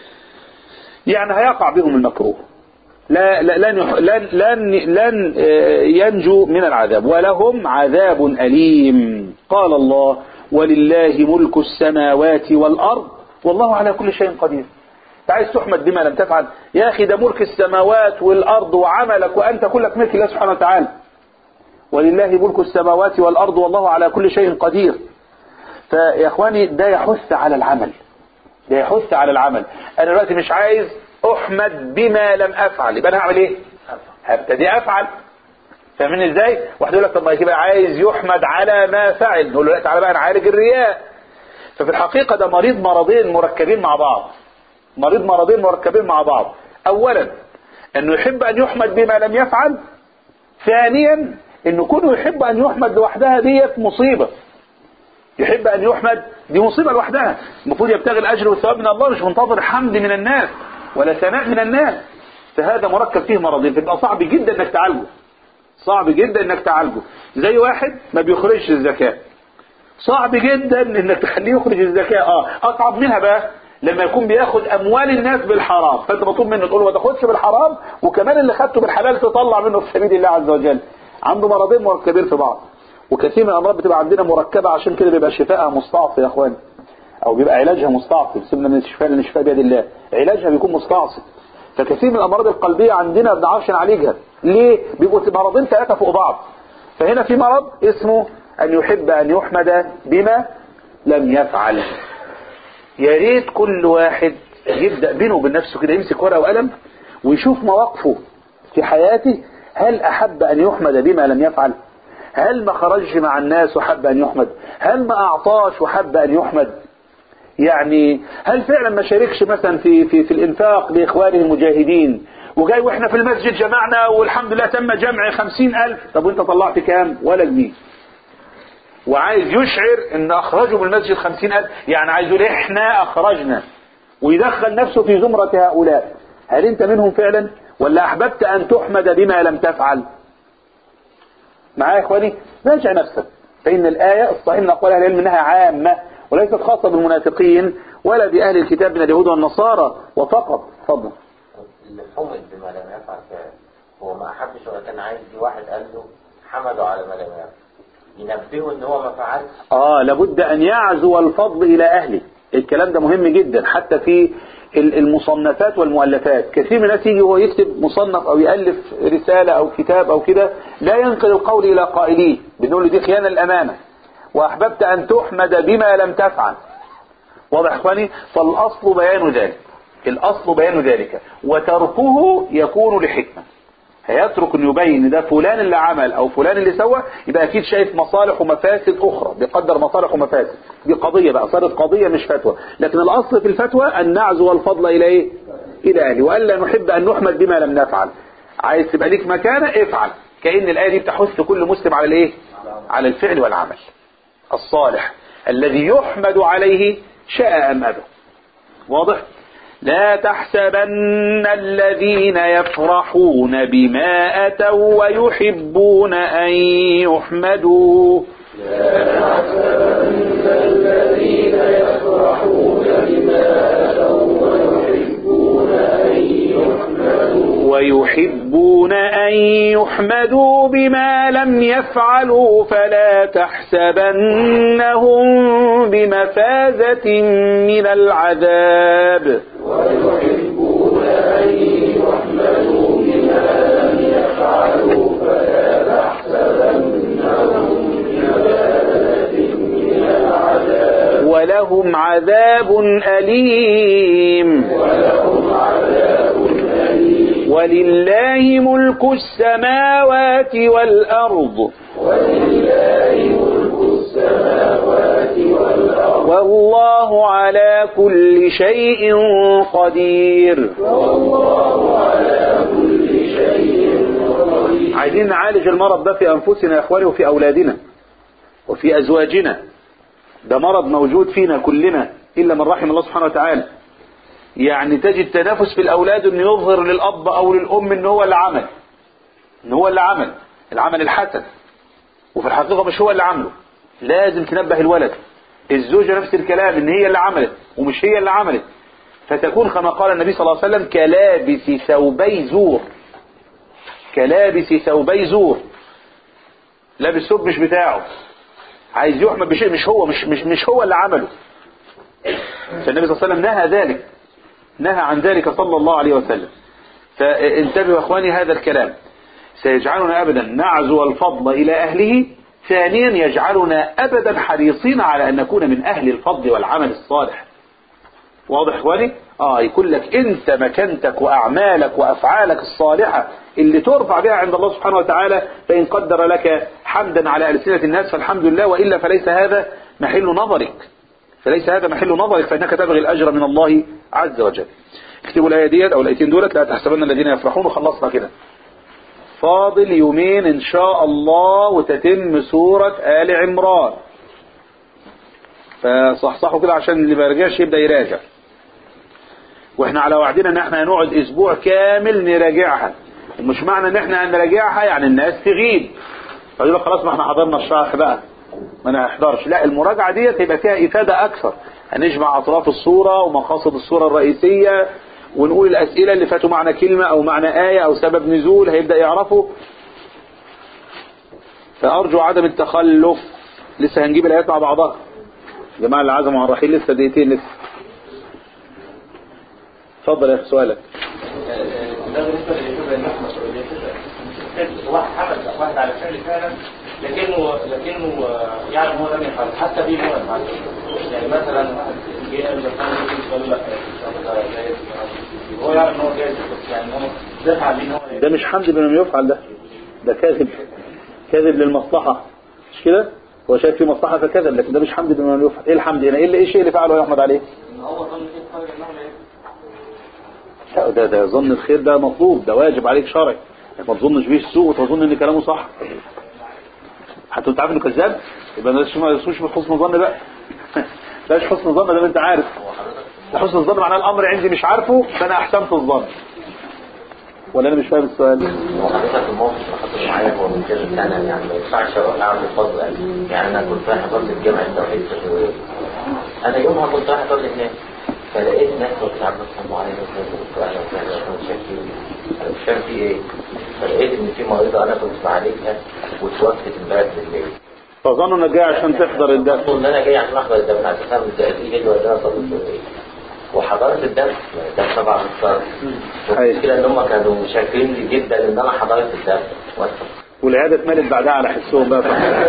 يعني هيقع بهم المكروه لا لا لن يح- لن لن لن آه، ينجو من العذاب ولهم عذاب أليم قال الله ولله ملك السماوات والأرض والله على كل شيء قدير انت عايز تحمد بما لم تفعل يا أخي ده ملك السماوات والأرض وعملك وأنت كلك ملك الله سبحانه وتعالى ولله ملك السماوات والأرض والله على كل شيء قدير فيا إخواني ده يحث على العمل ده يحث على العمل انا دلوقتي مش عايز احمد بما لم افعل يبقى انا هعمل ايه هبتدي افعل فاهمين ازاي واحد يقول لك طب ما يبقى عايز يحمد على ما فعل نقول له لا تعالى بقى نعالج الرياء ففي الحقيقه ده مريض مرضين مركبين مع بعض مريض مرضين مركبين مع بعض اولا انه يحب ان يحمد بما لم يفعل ثانيا انه كونه يحب ان يحمد لوحدها ديت مصيبه يحب ان يحمد دي مصيبه لوحدها المفروض يبتغي الاجر والثواب من الله مش منتظر حمد من الناس ولا ثناء من الناس فهذا مركب فيه مرضين فيبقى صعب جدا انك تعالجه صعب جدا انك تعالجه زي واحد ما بيخرجش الزكاه صعب جدا انك تخليه يخرج الزكاه اه اصعب منها بقى لما يكون بياخد اموال الناس بالحرام فانت مطلوب منه تقول له ما تاخدش بالحرام وكمان اللي خدته بالحلال تطلع منه في سبيل الله عز وجل عنده مرضين مركبين في بعض وكثير من الامراض بتبقى عندنا مركبه عشان كده بيبقى شفائها مستعصي يا اخواني او بيبقى علاجها مستعصي سيبنا من الشفاء لان الشفاء بيد الله علاجها بيكون مستعصي فكثير من الامراض القلبيه عندنا ما بنعرفش نعالجها ليه بيبقوا مرضين ثلاثه فوق بعض فهنا في مرض اسمه ان يحب ان يحمد بما لم يفعل يا ريت كل واحد يبدا بينه وبين نفسه كده يمسك ورقه وقلم ويشوف مواقفه في حياته هل احب ان يحمد بما لم يفعل هل ما خرجش مع الناس وحب ان يحمد هل ما اعطاش وحب ان يحمد يعني هل فعلا ما شاركش مثلا في في في الانفاق لاخوانه المجاهدين وجاي واحنا في المسجد جمعنا والحمد لله تم جمع خمسين ألف طب وانت طلعت كام ولا جنيه وعايز يشعر ان اخرجوا من المسجد خمسين ألف يعني عايز يقول احنا اخرجنا ويدخل نفسه في زمرة هؤلاء هل انت منهم فعلا ولا احببت ان تحمد بما لم تفعل معايا يا اخواني راجع نفسك فان الايه الصحيح من اقوال اهل العلم انها عامه وليست خاصه بالمنافقين ولا باهل الكتاب من اليهود والنصارى وفقط اتفضل اللي حمد بما لم يفعل فعلا هو ما أحبش ولا كان عايز دي واحد قال له حمده على ما لم يفعل ينبهه ان هو ما فعلش اه لابد ان يعزو الفضل الى اهله الكلام ده مهم جدا حتى في ال- المصنفات والمؤلفات كثير من الناس يجي هو يكتب مصنف او يالف رساله او كتاب او كده لا ينقل القول الى قائليه بنقول له دي خيانه الامانه واحببت ان تحمد بما لم تفعل واضح يا اخواني فالاصل بيان ذلك الاصل بيان ذلك وتركه يكون لحكمه هيترك انه يبين ان ده فلان اللي عمل او فلان اللي سوى يبقى اكيد شايف مصالح ومفاسد اخرى بيقدر مصالح ومفاسد دي قضيه بقى صارت قضيه مش فتوى لكن الاصل في الفتوى ان نعزو الفضل الى ايه الى اهله والا نحب ان نحمد بما لم نفعل عايز تبقى ليك مكانه افعل كان الايه دي بتحث كل مسلم على الايه على الفعل والعمل الصالح الذي يحمد عليه شاء ام ابى واضح لا تحسبن الذين يفرحون بما أتوا ويحبون أن يحمدوا الذين يفرحون بما أتوا ويحبون أن يحمدوا ويحبون أن يحمدوا بما لم يفعلوا فلا تحسبنهم بمفازة من العذاب ويحبون أن يحمدوا بما لم يفعلوا فلا تحسبنهم بمفازة من العذاب ولهم عذاب أليم ولهم عذاب أليم ولله ملك السماوات والأرض ولله ملك السماوات والأرض والله على كل شيء قدير والله على كل شيء قدير عايزين نعالج المرض ده في أنفسنا يا إخواني وفي أولادنا وفي أزواجنا ده مرض موجود فينا كلنا إلا من رحم الله سبحانه وتعالى يعني تجد تنافس في الأولاد أن يظهر للأب أو للأم أن هو اللي عمل أن هو اللي عمل العمل الحسن وفي الحقيقة مش هو اللي عمله لازم تنبه الولد الزوجة نفس الكلام ان هي اللي عملت ومش هي اللي عملت فتكون كما قال النبي صلى الله عليه وسلم كلابس ثوبي زور كلابس ثوبي زور لابس ثوب مش بتاعه عايز يحمد بشيء مش هو مش مش مش هو اللي عمله فالنبي صلى الله عليه وسلم نهى ذلك نهى عن ذلك صلى الله عليه وسلم فانتبهوا يا اخواني هذا الكلام سيجعلنا ابدا نعزو الفضل الى اهله ثانيا يجعلنا ابدا حريصين على ان نكون من اهل الفضل والعمل الصالح واضح اخواني اه يكون لك انت مكانتك واعمالك وافعالك الصالحة اللي ترفع بها عند الله سبحانه وتعالى فان قدر لك حمدا على السنة الناس فالحمد لله والا فليس هذا محل نظرك فليس هذا محل نظرك فانك تبغي الاجر من الله عز وجل اكتبوا الايه ديت او الايتين دولت لا تحسبن الذين يفرحون وخلصنا كده فاضل يومين ان شاء الله وتتم سورة آل عمران فصحصحوا كده عشان اللي ما يرجعش يبدأ يراجع واحنا على وعدنا ان احنا هنقعد اسبوع كامل نراجعها ومش معنى ان احنا هنراجعها يعني الناس تغيب فيقول لك خلاص ما احنا حضرنا الشرح بقى ما انا هحضرش لا المراجعة ديت هيبقى فيها افادة اكثر هنجمع اطراف الصورة ومقاصد الصورة الرئيسية ونقول الأسئلة اللي فاتوا معنى كلمة أو معنى آية أو سبب نزول هيبدأ يعرفوا فأرجو عدم التخلف لسه هنجيب الآيات مع بعضها جماعة اللي عزموا على الرحيل لسه دقيقتين لسه اتفضل يا أخي سؤالك ده بالنسبه للشبه الناس مسؤوليه واحد عمل واحد على فعل فعلا لكنه لكنه يعني هو لم يفعل حتى به هو يفعل يعني مثلا واحد جه قال لك انا ممكن يقول لك ده جايز هو يعرف ان هو جايز بس يعني هو دفع بيه ان هو ده مش حمد بما يفعل ده ده كاذب كاذب للمصلحة مش كده هو شايف فيه مصلحة فكذب لكن ده مش حمد بما يفعل ايه الحمد هنا ايه اللي ايه الشيء اللي فعله يحمد عليه ان هو ظن فيه خير انه لا لا ده ده ظن الخير ده مطلوب ده واجب عليك شرعي ما تظنش بيه السوء وتظن ان كلامه صح حتى انت عارف انه كذاب يبقى ده مش ما اسموش حسن ظن بقى ده مش حسن ظن ده انت عارف ده حسن الظن معناه الامر عندي مش عارفه فانا احسنت الظن ولا انا مش فاهم السؤال هو حضرتك الموقف اللي حصل معايا هو من كذا سنة يعني ما ينفعش اروح اعمل فضل قوي يعني انا كنت رايح اصلي في جامعة التوحيد في الشهورية انا يومها كنت رايح اصلي هناك فلقيت ناس بتلعب مثلا معايا وكذا وكذا وكذا وكذا شاكين انا مش فاهم في ايه فلقيت ان في مريضة انا كنت بعالجها وتوفت امبارح بالليل فظنوا انك جاي عشان تحضر الدرس المفروض ان انا جاي عشان احضر الدرس عشان افهم ازاي ايه اللي وداني اصلي الشهورية وحضرت الدرس الدرس طبعا مختار المشكلة ان هم كانوا شاكرين لي جدا ان انا حضرت الدرس واتفق والعيادة اتملت بعدها على حسهم بقى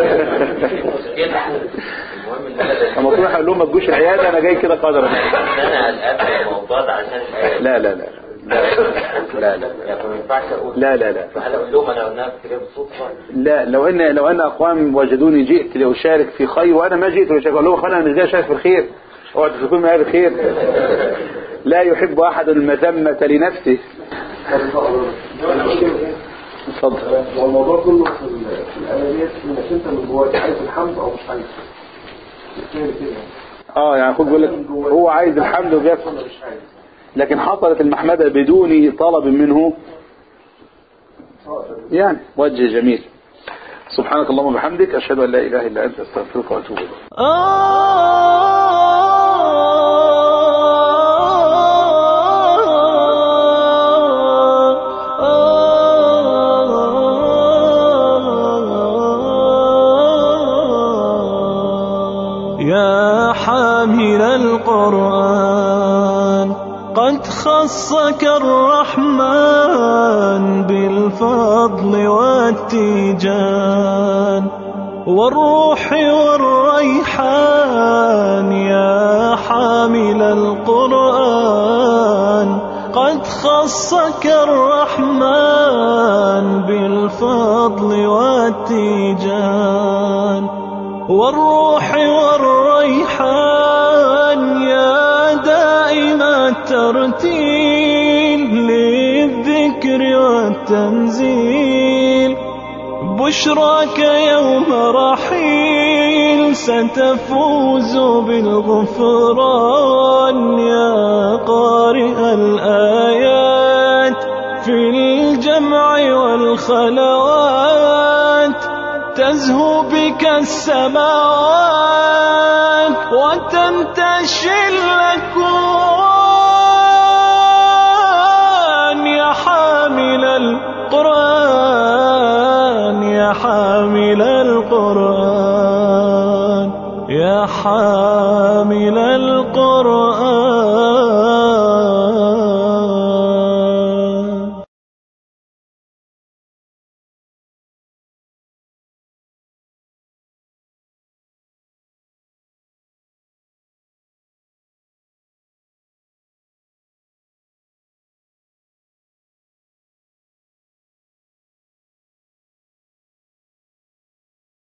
المهم ان انا لما تروح اقول لهم ما تجوش العيادة انا جاي كده قدرا انا قلقان من الموضوع ده عشان الآية. لا لا لا لا لا يعني ما ينفعش اقول لا لا لا فهل اقول لهم انا قلناها كده بالصدفه لا لو ان لو ان اقوام وجدوني جئت لاشارك في خير وانا ما جئت لاشارك اقول لهم انا مش جاي اشارك في الخير اوعى تشوفون من هذا الخير لا يحب احد المذمة لنفسه اتفضل هو الموضوع كله في ال- في الآية ديت انك انت من جواك عايز الحمد او مش عايز بالتالي كده اه يعني خد بيقول لك هو عايز الحمد وبيفعل ولا مش عايز لكن حصلت المحمدة بدون طلب منه يعني وجه جميل سبحانك اللهم وبحمدك أشهد أن لا إله إلا أنت أستغفرك وأتوب إليك يا حامل القرآن قد خصك الرحمن بالفضل والتيجان والروح والريحان يا حامل القرآن قد خصك الرحمن بالفضل والتيجان والروح والريحان يا دائم الترتيل للذكر والتنزيل بشراك يوم رحيل ستفوز بالغفران يا قارئ الآيات في الجمع والخلوات تزهو بك السماوات وتنتشي الأكوان يا حامل القرآن يا حامل القرآن يا حامل